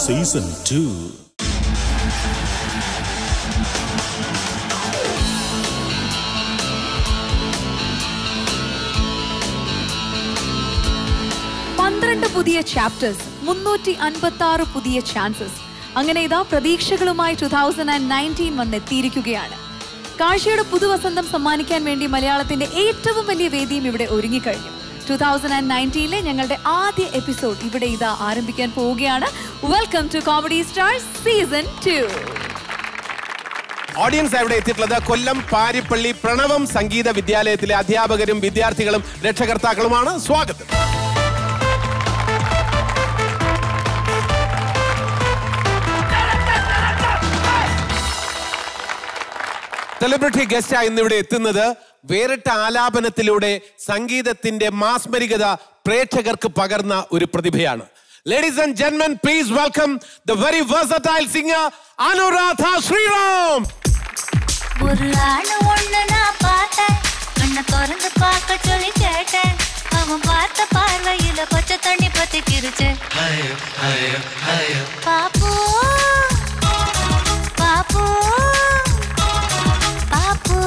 Season two പന്ത്രണ്ട് പുതിയ chapters മുന്നൂറ്റി അൻപത്തി ആറ് പുതിയ ചാൻസസ് അങ്ങനെ ഇതാ പ്രതീക്ഷകളുമായി ടു തൗസൻഡ് ആൻഡ് നയൻറ്റീൻ വന്നെത്തിയിരിക്കുകയാണ് കാഴ്ചയുടെ പുതുവസന്തം സമ്മാനിക്കാൻ വേണ്ടി മലയാളത്തിന്റെ ഏറ്റവും വലിയ വേദിയും ഇവിടെ ഒരുങ്ങിക്കഴിഞ്ഞു ടു തൗസൻഡ് ആൻഡ് നയൻറ്റീനിലെ ഞങ്ങളുടെ ആദ്യ എപ്പിസോഡ് ഇവിടെ ഇതാ ആരംഭിക്കാൻ പോവുകയാണ് welcome to comedy stars season two audience അവിടെ എത്തിയിട്ടുള്ളത് കൊല്ലം പാരിപ്പള്ളി പ്രണവം സംഗീത വിദ്യാലയത്തിലെ അധ്യാപകരും വിദ്യാർത്ഥികളും രക്ഷകർത്താക്കളുമാണ് സ്വാഗതം സെലിബ്രിറ്റി ഗസ്റ്റായി ഇന്നിവിടെ എത്തുന്നത് വേറിട്ട ആലാപനത്തിലൂടെ സംഗീതത്തിന്റെ മാസ്മരികത പ്രേക്ഷകർക്ക് പകർന്ന ഒരു പ്രതിഭയാണ് ലേഡീസ് ആൻഡ് ജെന്മൻ please welcome the very versatile singer Anuradha Sriram ஒரு ஆளு ஒண்ணு நான் பார்த்தேன் கண்ணை திறந்து பார்க்க சொல்லி கேட்டேன் அவன் பார்த்த பார்வையில பச்சை தண்ணி பத்தி கிருச்சு பாப்பு பாப்பு பாப்பு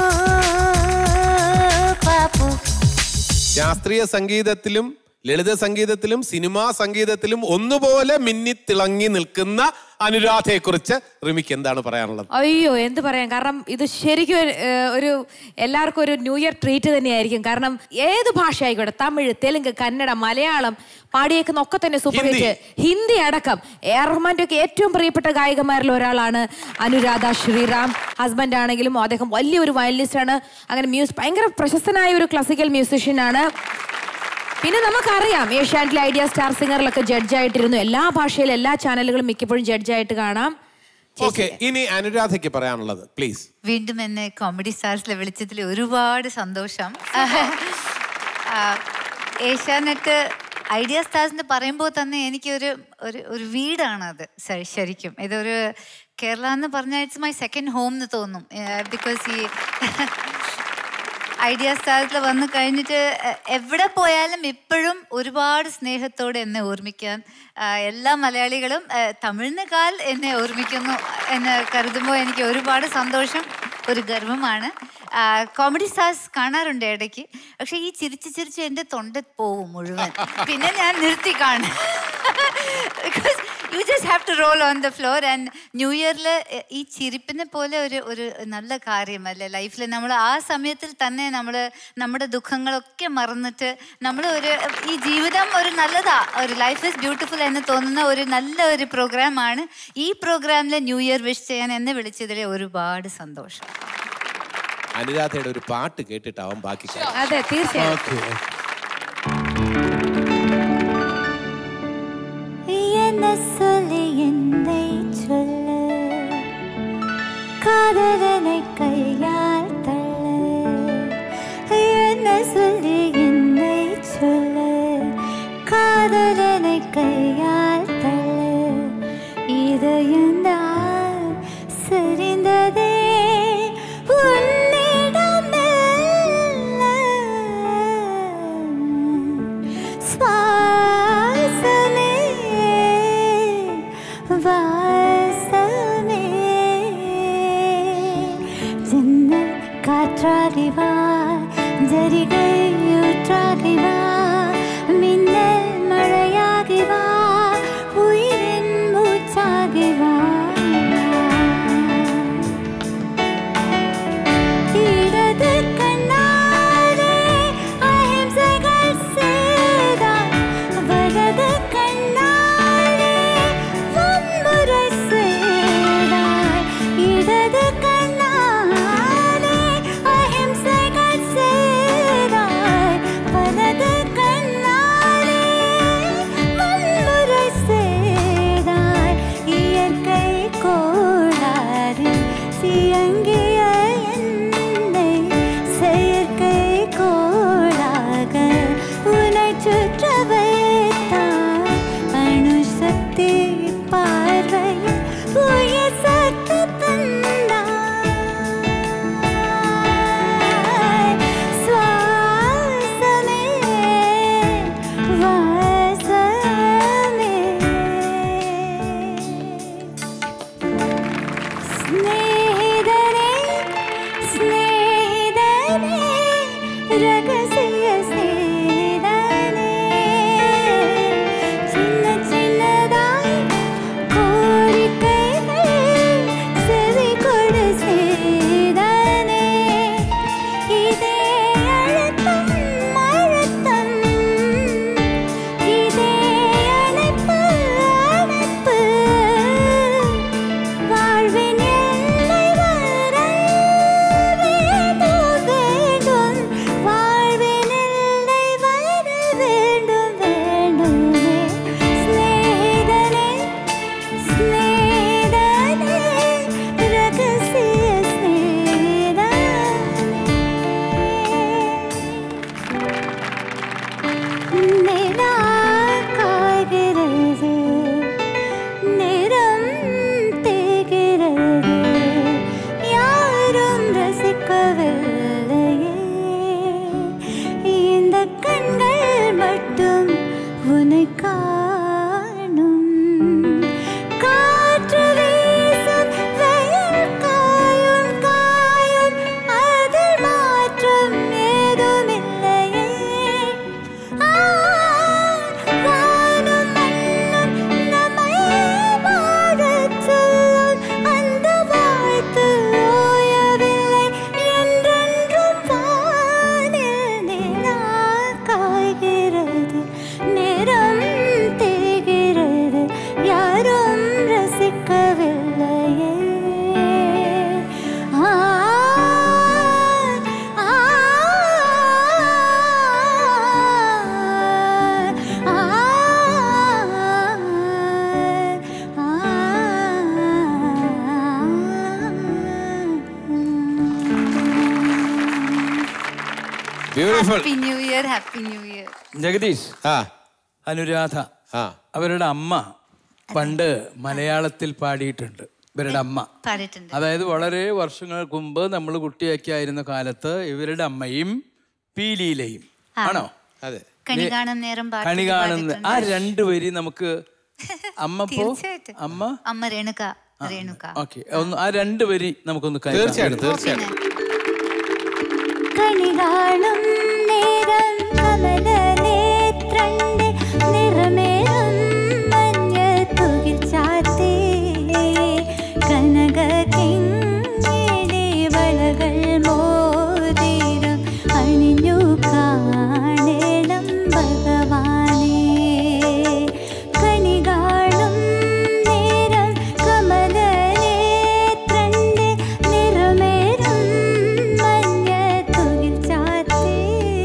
பாப்பு ശാസ്ത്രീയ സംഗീതത്തിലും ലളിത സംഗീതത്തിലും സിനിമാ സംഗീതത്തിലും ഒന്നുപോലെ മിന്നിത്തിളങ്ങി നിൽക്കുന്ന അനുരാധയെ കുറിച്ച് റിമിക്ക് എന്താണ് പറയാനുള്ളത് അയ്യോ എന്ത് പറയാം കാരണം ഇത് ശരിക്കും ഒരു, ഏഹ്, ഒരു എല്ലാവർക്കും ഒരു ന്യൂ ഇയർ ട്രീറ്റ് തന്നെയായിരിക്കും കാരണം ഏത് ഭാഷ ആയിക്കോട്ടെ തമിഴ് തെലുങ്ക് കന്നഡ മലയാളം പാടിയേക്കുന്ന ഒക്കെ തന്നെ സൂപ്പർ ഹിന്ദി. ഹിറ്റ് ഹിന്ദി അടക്കം എ ആർ റഹ്മാന്റെ ഒക്കെ ഏറ്റവും പ്രിയപ്പെട്ട ഗായികമാരിൽ ഒരാളാണ് അനുരാധ ശ്രീറാം ഹസ്ബൻഡ് ആണെങ്കിലും അദ്ദേഹം വലിയൊരു വയലിനിസ്റ്റ് ആണ് അങ്ങനെ മ്യൂസിക് ഭയങ്കര പ്രശസ്തനായ ഒരു ക്ലാസിക്കൽ മ്യൂസിഷ്യൻ ആണ് പിന്നെ നമുക്കറിയാം ഏഷ്യാനെറ്റിലെ ഐഡിയ സ്റ്റാർ സിംഗറിലൊക്കെ ജഡ്ജായിട്ടിരുന്നു എല്ലാ ഭാഷയിലും എല്ലാ ചാനലുകളും മിക്കപ്പോഴും ജഡ്ജായിട്ട് കാണാം ഓക്കെ ഇനി അനുരാധയ്ക്ക് പറയാനുള്ളത് പ്ലീസ് വീണ്ടും എന്നെ കോമഡി സ്റ്റാർസിൽ വിളിച്ചതിൽ ഒരുപാട് സന്തോഷം ആ, ഏഷ്യാനെറ്റ് ഐഡിയ സ്റ്റാർസ് എന്ന് പറയുമ്പോൾ തന്നെ എനിക്കൊരു ഒരു ഒരു വീടാണ് അത് ശ- ശരിക്കും ഇതൊരു കേരള എന്ന് പറഞ്ഞാൽ ഇറ്റ്സ് മൈ സെക്കൻഡ് ഹോം എന്ന് തോന്നും ബിക്കോസ് ഈ ഐഡിയ സ്റ്റാർസിൽ വന്നു കഴിഞ്ഞിട്ട് എ- എവിടെ പോയാലും ഇപ്പോഴും ഒരുപാട് സ്നേഹത്തോടെ എന്നെ ഓർമ്മിക്കാൻ ആ, എല്ലാ മലയാളികളും ആ, തമിഴിനേക്കാൾ എന്നെ ഓർമ്മിക്കുന്നു എന്ന് കരുതുമ്പോൾ എനിക്ക് ഒരുപാട് സന്തോഷം ഒരു ഗർവമാണ് കോമഡി സ്റ്റാർസ് കാണാറുണ്ട് ഇടയ്ക്ക് പക്ഷെ ഈ ചിരിച്ച് ചിരിച്ച് എൻ്റെ തൊണ്ട പോവും മുഴുവൻ പിന്നെ ഞാൻ നിർത്തി കാണും because you just have to roll on the floor and new ഇയറിൽ ഈ ചിരിപ്പിനെ പോലെ ഒരു ഒരു നല്ല കാര്യമല്ലേ ലൈഫിൽ നമ്മൾ ആ സമയത്തിൽ തന്നെ നമ്മൾ നമ്മുടെ ദുഃഖങ്ങളൊക്കെ മറന്നിട്ട് നമ്മൾ ഒരു ഈ ജീവിതം ഒരു നല്ലതാ ഒരു ലൈഫ് ഇസ് ബ്യൂട്ടിഫുൾ എന്ന് തോന്നുന്ന ഒരു നല്ല ഒരു പ്രോഗ്രാമാണ് ഈ പ്രോഗ്രാമിൽ ന്യൂ ഇയർ വിഷ് ചെയ്യാൻ എന്നെ വിളിച്ചതിൽ ഒരുപാട് സന്തോഷം അനുരാധയുടെ ഒരു പാട്ട് കേട്ടിട്ടാവും ബാക്കി കാര്യം. അതെ തീർച്ചയായും Okay. என்ன சொல்லி என்னை சொல்லு காதலனை கையால் தள்ள என்ன சொல்லி என்னை சொல்லு காதலனை கையால் தள்ள இதயந்தான் சரிந்ததே உன்னிடமெல்ல சுவாசமே வாசமே ஜன்னல் காற்றாகி வா ஜரிகையூற்றாகி வா மின்னல் மழையாகி வா உயிரின் மூச்சாகி வா இடது கண்ணாலே அஹிம்சைகள் செய்தாய் வலது கண்ணாலே வன்முறை செய்தாய் இடது கண்ணாலே அஹிம்சைகள் செய்தாய் வலது கண்ணாலே வன்முறை செய்தாய் இயற்கை beautiful happy new year happy new year Jagadish ആ അനുരാധ ആ അവരുടെ അമ്മ പണ്ട് മലയാളത്തിൽ പാടിയിട്ടുണ്ട് ഇവരുടെ അമ്മ പാടിയിട്ടുണ്ട് അതായത് വളരെ വർഷങ്ങൾക്ക് മുമ്പ് നമ്മൾ കുട്ടിയൊക്കെ ആയിരുന്ന കാലത്ത് ഇവരുടെ അമ്മയും പീലിയിലെയും ആണോ അതെ കണി കാണും നേരം പാട്ട് കണി കാണുന്ന ആ പാടിയിട്ടുണ്ട്. രണ്ട് വരി നമുക്ക് അമ്മ പോ തീർച്ചയായിട്ടും. അമ്മ അമ്മ രേണുക രേണുക ഓക്കെ ഒന്ന് ആ രണ്ട് വരി നമുക്കൊന്ന് കേൾക്കാം. തീർച്ചയായിട്ടും തീർച്ചയായിട്ടും കണി കാണും നേരം കമലനേത്രന്റെ നിറമേറും മഞ്ഞ തുകിൽ ചാർത്തി കനക കിങ്ങിണി വളകൾ മോതിരം അണിഞ്ഞു കാണണം ഭഗവാനേ കണി കാണും നേരം കമലനേത്രന്റെ നിറമേറും മഞ്ഞ തുകിൽ ചാർത്തി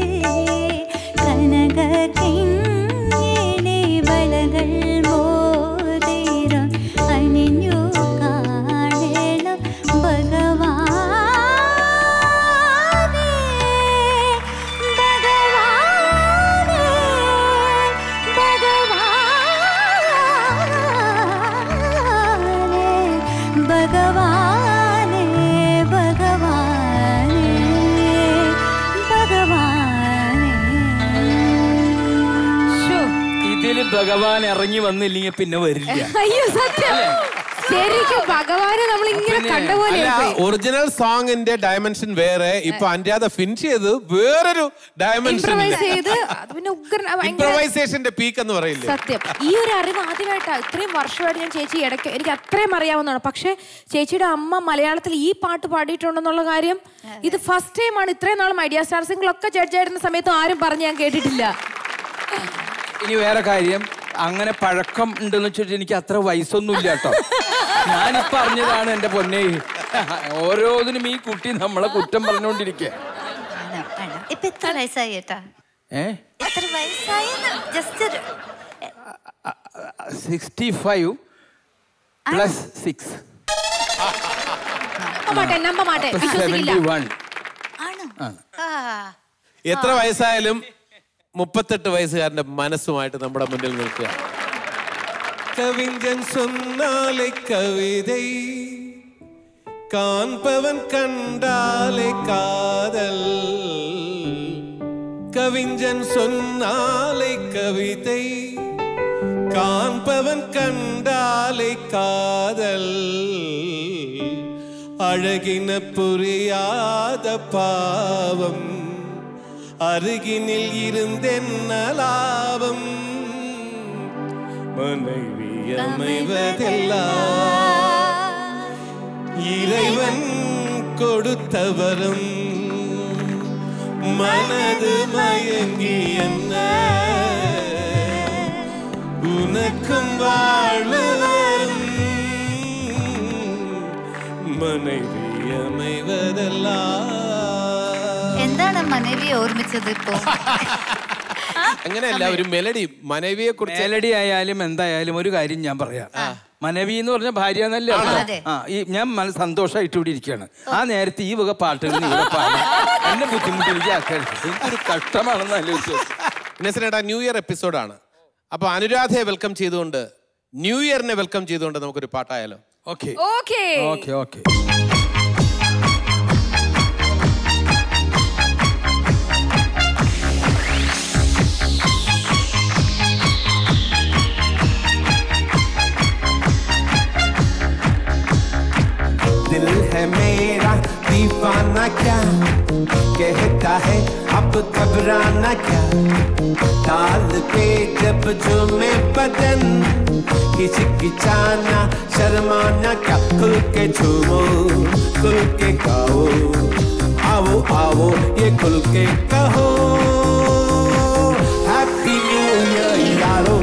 കനക കിങ്ങിണി വളകൾ മോതിരം അണിഞ്ഞു കാണണം ഭഗവാനേ ഭഗവാനേ ഭഗവാനേ ഭഗവാനേ ഭഗവാനേ ശ്ശോ. ഇതില് ഭഗവാൻ ഇറങ്ങി വന്നില്ലെങ്കിൽ പിന്നെ വരില്ല അയ്യോ സത്യം ശരിക്കും ഭഗവാനെ നമ്മൾ ഇങ്ങനെ കണ്ട പോലെ അല്ല ഒറിജിനൽ സോങ്ങിന്റെ ഡയമെൻഷൻ വേറെ ഇപ്പൊ അനുരാധ ഫിനിഷ് ചെയ്ത് വേറൊരു ഡയമെൻഷൻ ഇംപ്രവൈസ് ചെയ്ത് അത് പിന്നെ ഉഗ്രൻ ആ, ഭയങ്കര ഇംപ്രവൈസേഷന്റെ പീക്ക് എന്ന് പറയില്ലേ സത്യം ഈ ഒരു അറിവ് ആദ്യമായിട്ടാണ് ഇത്രയും വർഷമായിട്ട് ഞാൻ ചേച്ചി ഇടയ്ക്ക് എനിക്ക് അത്രയും അറിയാവുന്നതാണ് പക്ഷേ ചേച്ചിയുടെ അമ്മ മലയാളത്തിൽ ഈ പാട്ട് പാടിയിട്ടുണ്ടെന്നുള്ള കാര്യം ഇത് ഫസ്റ്റ് ടൈമാണ് ഇത്രയും നാളും ഐഡിയ സ്റ്റാർ സിംഗിളൊക്കെ ജഡ്ജായിരുന്ന സമയത്ത് ആരും പറഞ്ഞ് ഞാൻ കേട്ടിട്ടില്ല ഇനി വേറെ കാര്യം അങ്ങനെ പഴക്കം ഉണ്ടെന്ന് വെച്ചിട്ട് എനിക്ക് അത്ര വയസ്സൊന്നുമില്ല കേട്ടോ ഞാനിപ്പോ അറിഞ്ഞതാണ് എന്റെ പൊന്നെ ഓരോന്നിനും ഈ കുട്ടി നമ്മളെ കുറ്റം പറഞ്ഞുകൊണ്ടിരിക്കുക ആണോ, ആണോ. ഇപ്പൊ എത്ര വയസ്സായി ഏട്ടാ ഏ എത്ര വയസ്സായി ജസ്റ്റ് ഒരു സിക്സ്റ്റി ഫൈവ് പ്ലസ് സിക്സ് മാട്ടെ നമ്പ മാട്ടെ വിശ്വസിക്കില്ല സെവന്റി വൺ ആണോ ആ എത്ര വയസ്സായാലും മുപ്പത്തെട്ട് വയസ്സുകാരന്റെ മനസ്സുമായിട്ട് നമ്മുടെ മുന്നിൽ നിൽക്കുക കവിഞ്ചൻ சொன்னாலே കവിதை காண்பவன் கண்டாலே காதல் கவிஞன் சொன்னாலே கவிதை காண்பவன் கண்டாலே காதல் அழகின புரியாத பாவம் அருகினில் இருந்தென்ன லாபம் மனைவி அமைவதெல்லாம் இறைவன் கொடுத்தவரும் மனது மயங்கி என்ன உனக்கும் வாழ்வு வரும் மனைவி அமைவதெல்லாம் എന്താണ് മനവിയെ ഓർമ്മിച്ചത് ഇപ്പോ അങ്ങനെയല്ല ഒരു മെലഡി മനവിയെ കുറിച്ച് മേലടി ആയാലും എന്തായാലും ഒരു കാര്യം ഞാൻ പറയാം മനവി എന്ന് പറഞ്ഞ ഭാര്യ എന്നല്ലേ ആണോ? അർത്ഥം? അതെ. ആ ഈ ഞാൻ മന- സന്തോഷമായിട്ട് ഇവിടെ ഇരിക്കുകയാണ് ആ നേരത്തെ ഈ വക പാട്ടുകൾ നീ ഇവിടെ പാടി എന്നെ ബുദ്ധിമുട്ടിലേക്ക് ആക്കരുത് എനിക്കൊരു കഷ്ടമാണെന്ന് ആലോചിച്ചു ഇന്നസെനേട്ടാ ന്യൂ ഇയർ എപ്പിസോഡാണ് അപ്പൊ അനുരാധയെ വെൽക്കം ചെയ്തുകൊണ്ട് ന്യൂ ഇയറിനെ വെൽക്കം ചെയ്തുകൊണ്ട് നമുക്കൊരു പാട്ടായാലോ ഓക്കെ ഓക്കേ ഓക്കെ ഓക്കെ दिल है मेरा दीवाना क्या कहता है अब घबराना क्या ताल पे जब झूमे बदन हिचकिचाना शर्माना क्या खुल के झूमो खुल के गाओ आओ आओ ये खुल के कहो हैप्पी न्यू ईयर यारो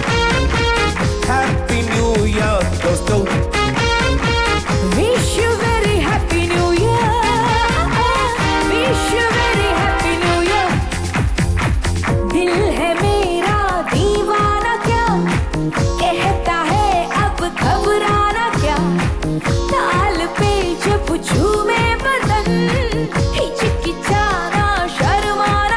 हैप्पी न्यू ईयर दोस्तों Wish you very happy new year. Wish you very happy new year. दिल है मेरा दीवाना क्या कहता है अब घबराना क्या ताल पे जब झूमे बदन हिचकिचाना शर्माना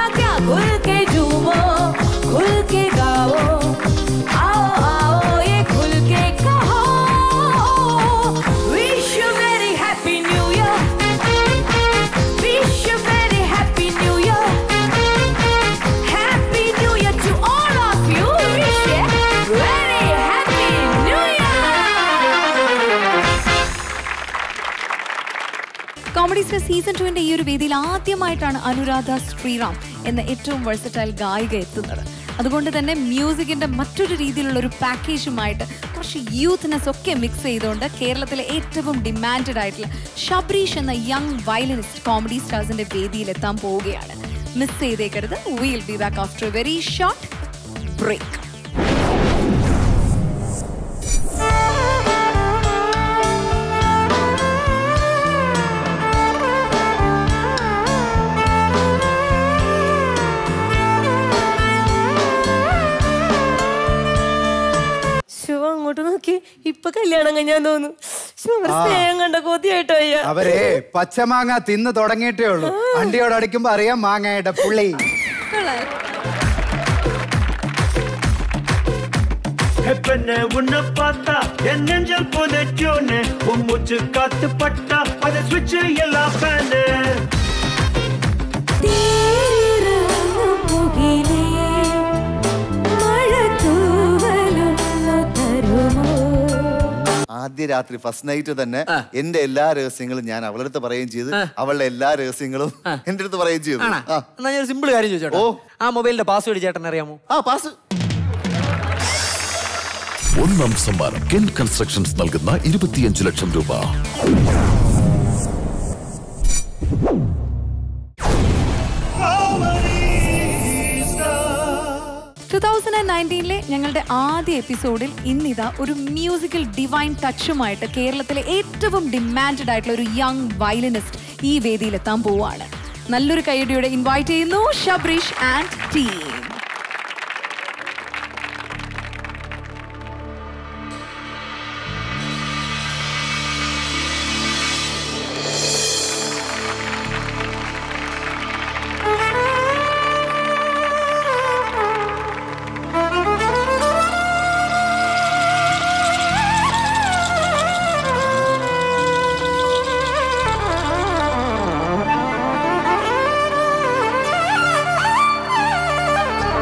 കോമഡി സ്റ്റാർ സീസൺ ടുവിന്റെ ഈ ഒരു വേദിയിൽ ആദ്യമായിട്ടാണ് അനുരാധ ശ്രീറാം എന്ന ഏറ്റവും വെഴ്സറ്റൈൽ ഗായിക എത്തുന്നത് അതുകൊണ്ട് തന്നെ മ്യൂസിക്കിന്റെ മറ്റൊരു രീതിയിലുള്ള ഒരു പാക്കേജുമായിട്ട് കുറച്ച് യൂത്ത്നെസ് ഒക്കെ മിക്സ് ചെയ്തുകൊണ്ട് കേരളത്തിലെ ഏറ്റവും ഡിമാൻഡഡ് ആയിട്ടുള്ള ഷബ്രീഷ് എന്ന യങ് വയലിനിസ്റ്റ് കോമഡി സ്റ്റാർസിന്റെ വേദിയിൽ എത്താൻ പോവുകയാണ് മിസ് ചെയ്തേക്കരുത് will be back after a very short break Shiva അങ്ങോട്ട് നോക്കി ഇപ്പൊ കല്യാണം കഴിഞ്ഞാൻ തോന്നുന്നു ശിവ ഒരു സ്നേഹം കണ്ട കൊതിയായിട്ടോ അയ്യ അവരെ പച്ചമാങ്ങ തിന്ന് തുടങ്ങിയിട്ടേ ഉള്ളൂ അണ്ടിയോട് അടിക്കുമ്പോ അറിയാം മാങ്ങയുടെ പുള്ളി பெண்ண உன்னை பார்த்தா என் நெஞ்சல் புதைச்சோன்னு உன் மூச்சு காத்து பட்டா அதை சுவிட்ச் எல்லாம் ஃபேனு ആദ്യ രാത്രി ഫസ്റ്റ് നൈറ്റ് തന്നെ എന്റെ എല്ലാ രഹസ്യങ്ങളും ഞാൻ അവളുടെ അടുത്ത് പറയുകയും ചെയ്തു അവളുടെ എല്ലാ രഹസ്യങ്ങളും എന്റെ അടുത്ത് പറയുകയും ചെയ്തു ആണാ ആ. എന്നാ ഞാൻ സിമ്പിൾ കാര്യം ചോദിച്ചോട്ടെ ഓ. ആ മൊബൈലിന്റെ പാസ്വേഡ് ചേട്ടൻ അറിയാമോ ആ പാസ് ഒന്നാം സമ്മാനം കെൻ കൺസ്ട്രക്ഷൻസ് നൽകുന്ന ഇരുപത്തിയഞ്ച് ലക്ഷം രൂപ ടു തൗസൻഡ് ആൻഡ് നയൻറ്റീനിലെ ഞങ്ങളുടെ ആദ്യ എപ്പിസോഡിൽ ഇന്നിതാ ഒരു മ്യൂസിക്കൽ ഡിവൈൻ ടച്ചുമായിട്ട് കേരളത്തിലെ ഏറ്റവും ഡിമാൻഡഡ് ആയിട്ടുള്ള ഒരു യങ് വയലിനിസ്റ്റ് ഈ വേദിയിൽ എത്താൻ പോവാണ് നല്ലൊരു കൈയടിയോടെ ഇൻവൈറ്റ് ചെയ്യുന്നു ഷബ്രീഷ് ആൻഡ് ടീം ആ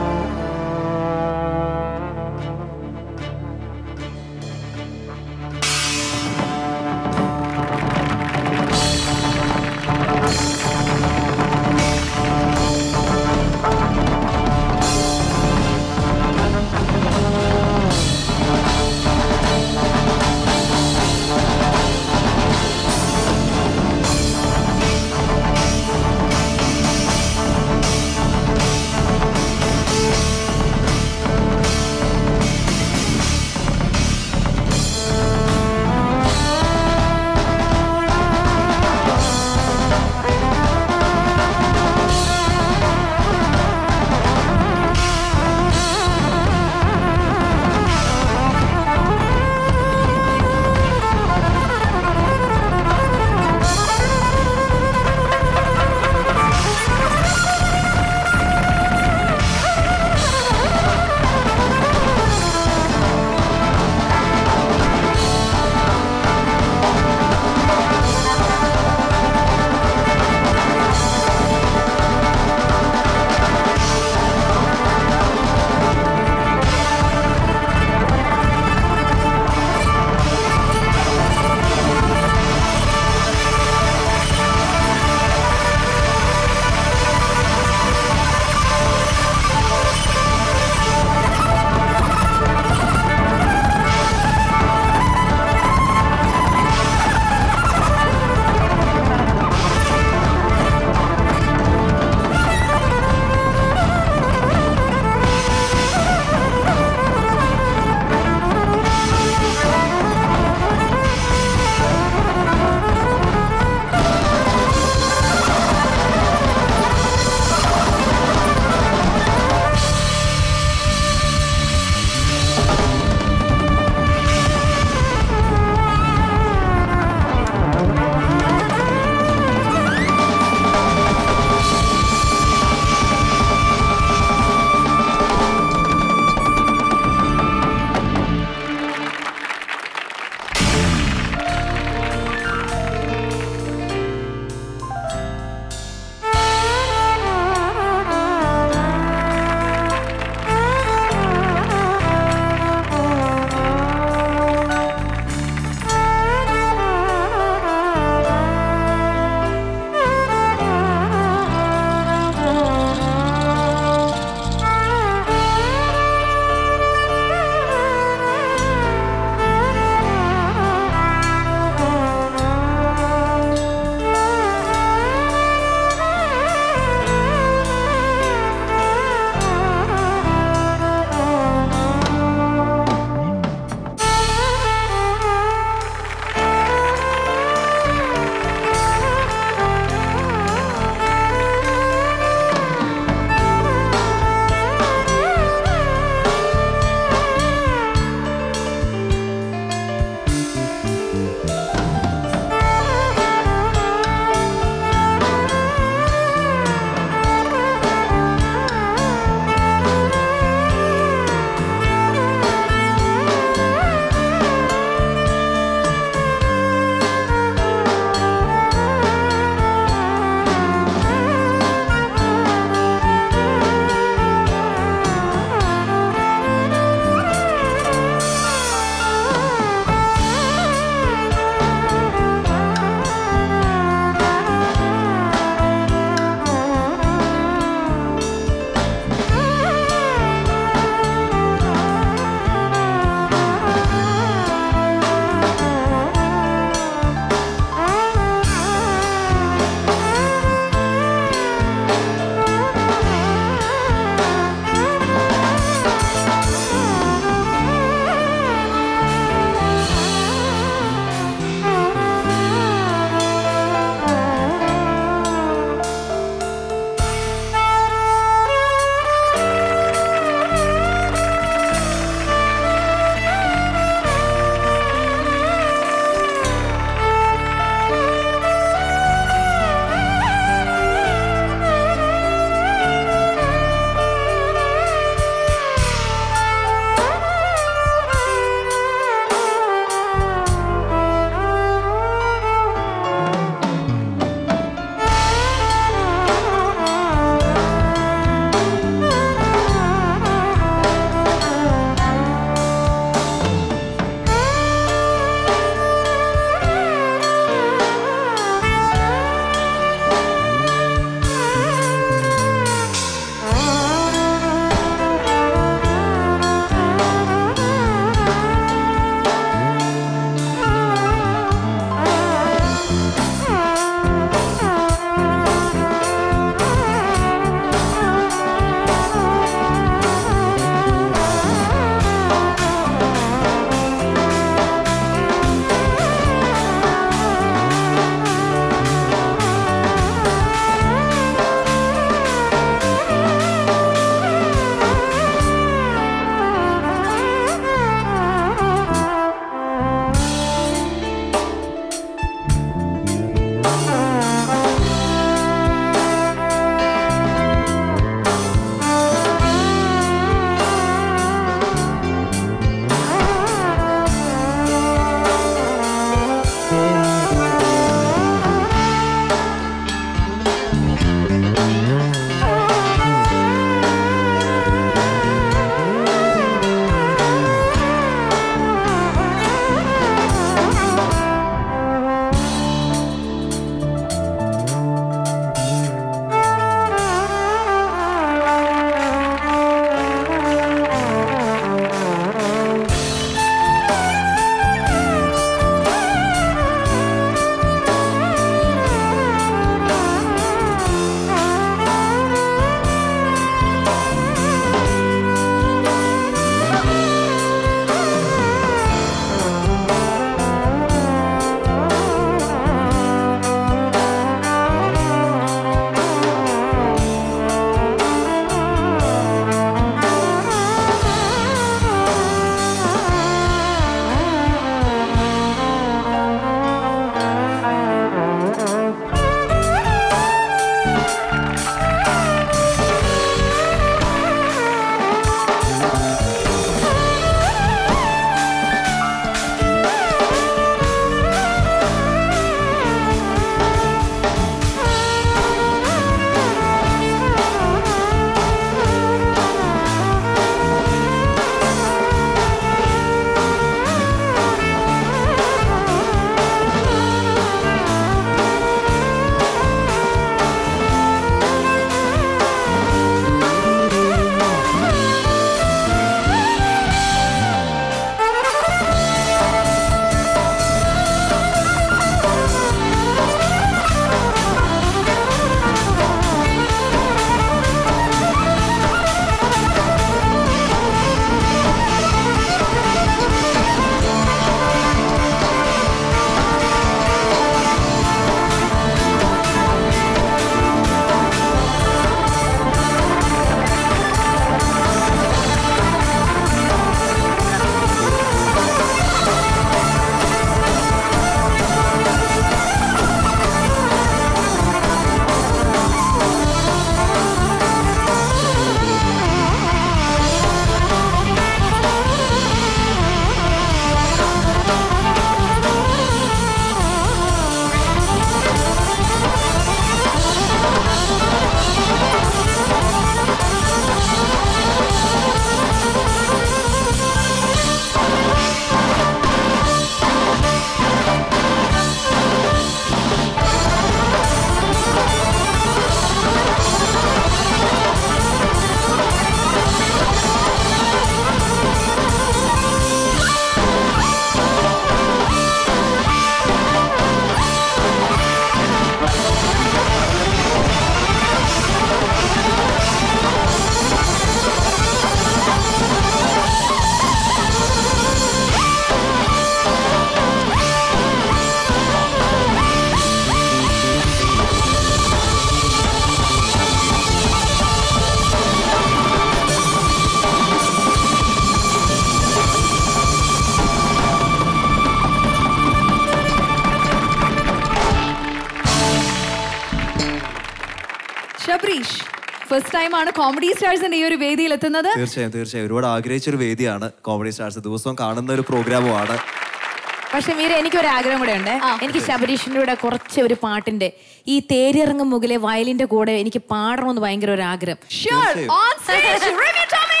ശബരീഷ് ഫസ്റ്റ് ടൈം ആണ് കോമഡി സ്റ്റാർസിന്റെ ഈ ഒരു വേദിയിൽ എത്തുന്നത് തീർച്ചയായും തീർച്ചയായും ഒരുപാട് ആഗ്രഹിച്ചൊരു വേദിയാണ് കോമഡി സ്റ്റാർസ് ദിവസവും കാണുന്ന ഒരു പ്രോഗ്രാമുമാണ് പക്ഷെ മീര എനിക്കൊരു ആഗ്രഹം കൂടെ ഉണ്ട് എനിക്ക് ശബരീഷിന്റെ കൂടെ കുറച്ച് ഒരു പാട്ടിന്റെ ഈ തേരിറങ്ങും മുകിലെ വയലിന്റെ കൂടെ എനിക്ക് പാടണമെന്ന് ഭയങ്കര ഒരു ആഗ്രഹം Sure, on stage, Remy Tommy!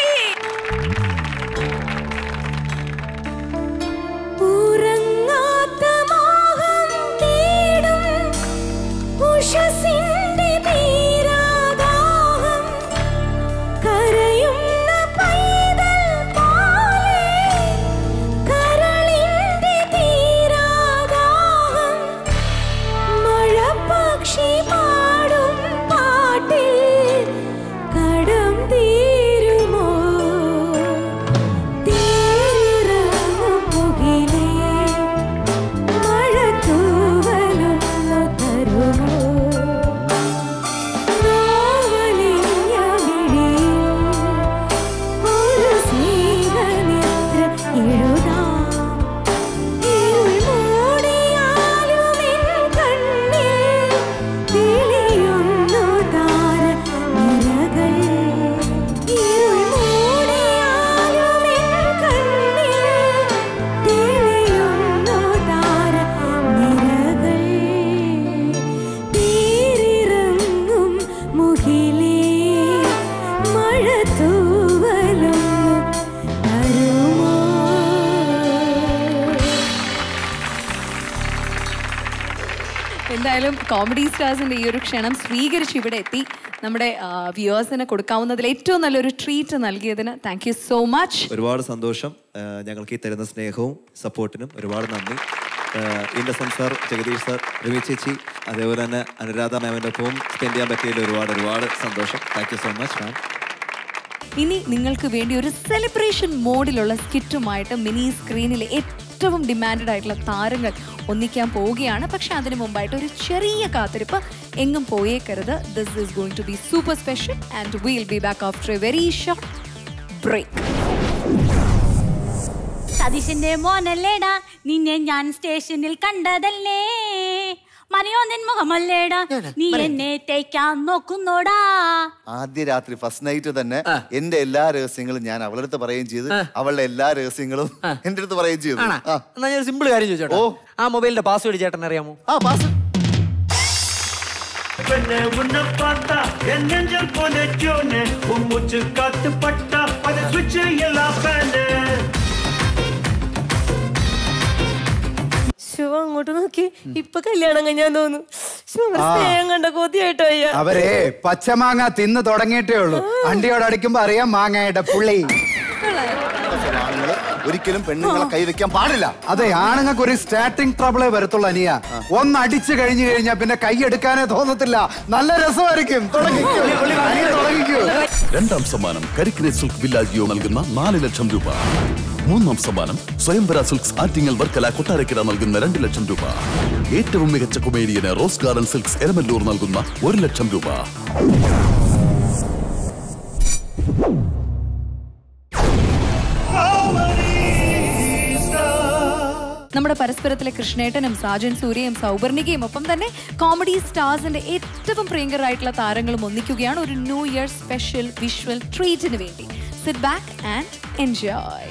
ഉറങ്ങാത്ത മോഹം തേടും ഉഷസിന്റെ തീരാദാഹം കരയുന്ന പൈതൽ പോലെ കരളിന്റെ തീരാദാഹം മഴപക്ഷി പാടും പാട്ടിൽ കടം തീരുമോ തീരിറങ്ങും മുകിലേ മഴത്തൂവലൊന്നു തരുമോ നോവലിഞ്ഞ വിഴിയിൽ ഒരു സ്നേഹനിദ്ര എഴുതാം ഇരുൾ മൂടിയാലും എൻ കണ്ണിൽ തെളിയുന്നു താരനിരകൾ. ഇരുൾ മൂടിയാലും എൻ കണ്ണിൽ തെളിയുന്നു താരനിരകൾ. തീരിറങ്ങും മുകിലേ മഴത്തൂവലൊന്നു തരുമോ എന്തായാലും കോമഡി സ്റ്റാർസിന്റെ ഈ ഒരു ക്ഷണം സ്വീകരിച്ച് ഇവിടെ എത്തി നമ്മുടെ വ്യൂവേഴ്സിന് കൊടുക്കാവുന്നതിൽ ഏറ്റവും നല്ലൊരു ട്രീറ്റ് നൽകിയതിന് താങ്ക് യു സോ മച്ച് ഒരുപാട് സന്തോഷം ആ, ഞങ്ങൾക്ക് ഈ തരുന്ന സ്നേഹവും സപ്പോർട്ടിനും ഒരുപാട് നന്ദി ഇൻഡസൻ സാർ ജഗദീഷ് സാർ രവി ചേച്ചി അതേപോലെ തന്നെ അനുരാധ മാമിൻ്റെ ഒപ്പവും സ്പെൻഡ് ചെയ്യാൻ പറ്റിയതിൽ ഒരുപാട് ഒരുപാട് സന്തോഷം thank you so much ma'am ഇനി നിങ്ങൾക്ക് വേണ്ടി ഒരു സെലിബ്രേഷൻ മോഡിലുള്ള സ്കിറ്റുമായിട്ട് മിനി സ്ക്രീനിൽ ഏറ്റവും ഡിമാൻഡഡ് ആയിട്ടുള്ള താരങ്ങൾ ഒന്നിക്കാൻ പോവുകയാണ് പക്ഷെ അതിനു മുമ്പായിട്ട് ഒരു ചെറിയ കാത്തിരിപ്പ് എങ്ങും പോയേക്കരുത് this is going to be super special and will be back after a very short break സതീശന്റെ മോനല്ലേടാ നിന്നെ ഞാൻ സ്റ്റേഷനിൽ കണ്ടതല്ലേ മനയോ നിൻ മുഖമല്ലേടാ നീ എന്നെ തേക്കാൻ നോക്കുന്നോടാ ആദ്യ രാത്രി ഫസ്റ്റ് നൈറ്റ് തന്നെ എന്റെ എല്ലാ രഹസ്യങ്ങളും ഞാൻ അവളുടെ അടുത്ത് പറയുകയും ചെയ്തു അവളുടെ എല്ലാ രഹസ്യങ്ങളും എന്റെ അടുത്ത് പറയുകയും ചെയ്തു ആണാ? ആ. എന്നാ ഞാൻ സിമ്പിൾ കാര്യം ചോദിച്ചോട്ടെ ആ മൊബൈലിന്റെ പാസ്വേഡ് ചേട്ടൻ അറിയാമോ ആ പാസ് பெண்ணே உன்னை பார்த்தா என் நெஞ்சல் போனச்சோன்னு உன் மூச்சு காத்து பட்டா அது சுவிட்ச் எல்லாம் ஃபேனு ശിവ അങ്ങോട്ട് നോക്കി ഇപ്പൊ കല്യാണം കഴിഞ്ഞാൻ തോന്നുന്നു ശിവ അവരുടെ ആ. സ്നേഹം കണ്ട കൊതിയായിട്ടോ അയ്യ അവരെ പച്ചമാങ്ങ തിന്ന് തുടങ്ങിയിട്ടേ ഉള്ളൂ അണ്ടിയോട് അടിക്കുമ്പോ അറിയാം മാങ്ങയുടെ പുള്ളി ആണുങ്ങള് ഒരിക്കലും പെണ്ണുങ്ങളെ കൈവയ്ക്കാൻ പാടില്ല അതെ ആണുങ്ങൾക്ക് ഒരു സ്റ്റാർട്ടിംഗ് ട്രബിളേ വരത്തുള്ളൂ അനിയ ഒന്ന് അടിച്ചു കഴിഞ്ഞു കഴിഞ്ഞാൽ പിന്നെ കൈ എടുക്കാനേ തോന്നത്തില്ല നല്ല രസമായിരിക്കും തുടങ്ങിക്കോ അനിയ തുടങ്ങിക്കോ രണ്ടാം സമ്മാനം കരിക്കിനെ സിൽക്ക് വില്ലാജിയോ നൽകുന്ന നാല് ലക്ഷം രൂപ മൂന്നാം സമ്മാനം സ്വയംവര സിൽക്സ് ആറ്റിങ്ങൽ വർക്കല കൊട്ടാരക്കര നൽകുന്ന രണ്ട് ലക്ഷം രൂപ ഏറ്റവും മികച്ച കൊമേഡിയന് റോസ് ഗാർഡൻ സിൽക്സ് എരമല്ലൂർ നൽകുന്ന ഒരു ലക്ഷം രൂപ നമ്മുടെ പരസ്പരത്തിലെ കൃഷ്ണേട്ടനും സാജൻ സൂര്യയും സൗപർണികയും ഒപ്പം തന്നെ കോമഡി സ്റ്റാർസിന്റെ ഏറ്റവും പ്രിയങ്കരായിട്ടുള്ള താരങ്ങളും ഒന്നിക്കുകയാണ് ഒരു ന്യൂ ഇയർ സ്പെഷ്യൽ വിഷ്വൽ ട്രീറ്റിന് വേണ്ടി സിറ്റ് ബാക്ക് ആൻഡ് എൻജോയ്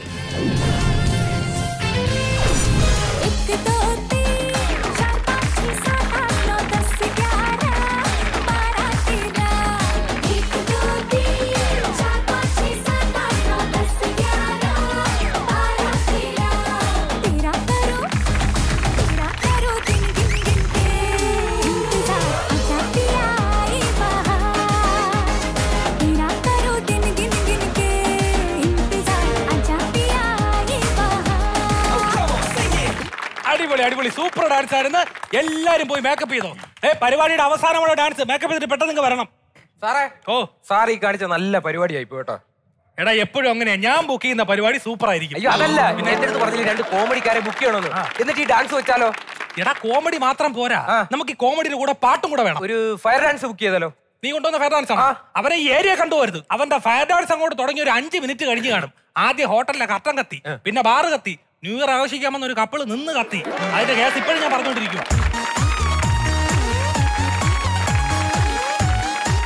അടിപൊളി അടിപൊളി സൂപ്പർ ഡാൻസ് ആയിരുന്നു എല്ലാരും പോയി മേക്കപ്പ് ചെയ്തോ ഏ പരിപാടിയുടെ അവസാനമുള്ള ഡാൻസ് മേക്കപ്പ് ചെയ്തിട്ട് പെട്ടെന്ന് ഇങ്ങ് വരണം സാറേ ഓ സാർ ഈ കാണിച്ച നല്ല പരിപാടിയായി കേട്ടോ എടാ എപ്പോഴും അങ്ങനെയാ ഞാൻ ബുക്ക് ചെയ്യുന്ന പരിപാടി സൂപ്പർ ആയിരിക്കും അയ്യോ അതല്ല പിന്നെ എന്റെ അടുത്ത് പറഞ്ഞില്ല രണ്ട് കോമഡിക്കാരെ ബുക്ക് ചെയ്യണമെന്ന് എന്നിട്ട് ഈ ഡാൻസ് വെച്ചാലോ എടാ കോമഡി മാത്രം പോരാ നമുക്ക് ഈ കോമഡിയുടെ കൂടെ പാട്ടും കൂടെ വേണം ഒരു ഫയർ ഡാൻസ് ബുക്ക് ചെയ്താലോ നീ കൊണ്ടുവന്ന ഫയർ ഡാൻസ് ആണ് അവനെ ഈ ഏരിയ കണ്ടുപോരുത് അവന്റെ ഫയർ ഡാൻസ് അങ്ങോട്ട് തുടങ്ങി ഒരു അഞ്ച് മിനിറ്റ് കഴിഞ്ഞ് കാണും ആദ്യം ഹോട്ടലിലെ കട്ടൻ കത്തി പിന്നെ ബാറ് കത്തി ന്യൂ ഇയർ ആഘോഷിക്കാമെന്ന് ഒരു കപ്പിള് നിന്ന് കത്തി അതിന്റെ കേസ് ഇപ്പോഴും ഞാൻ പറഞ്ഞുകൊണ്ടിരിക്കുക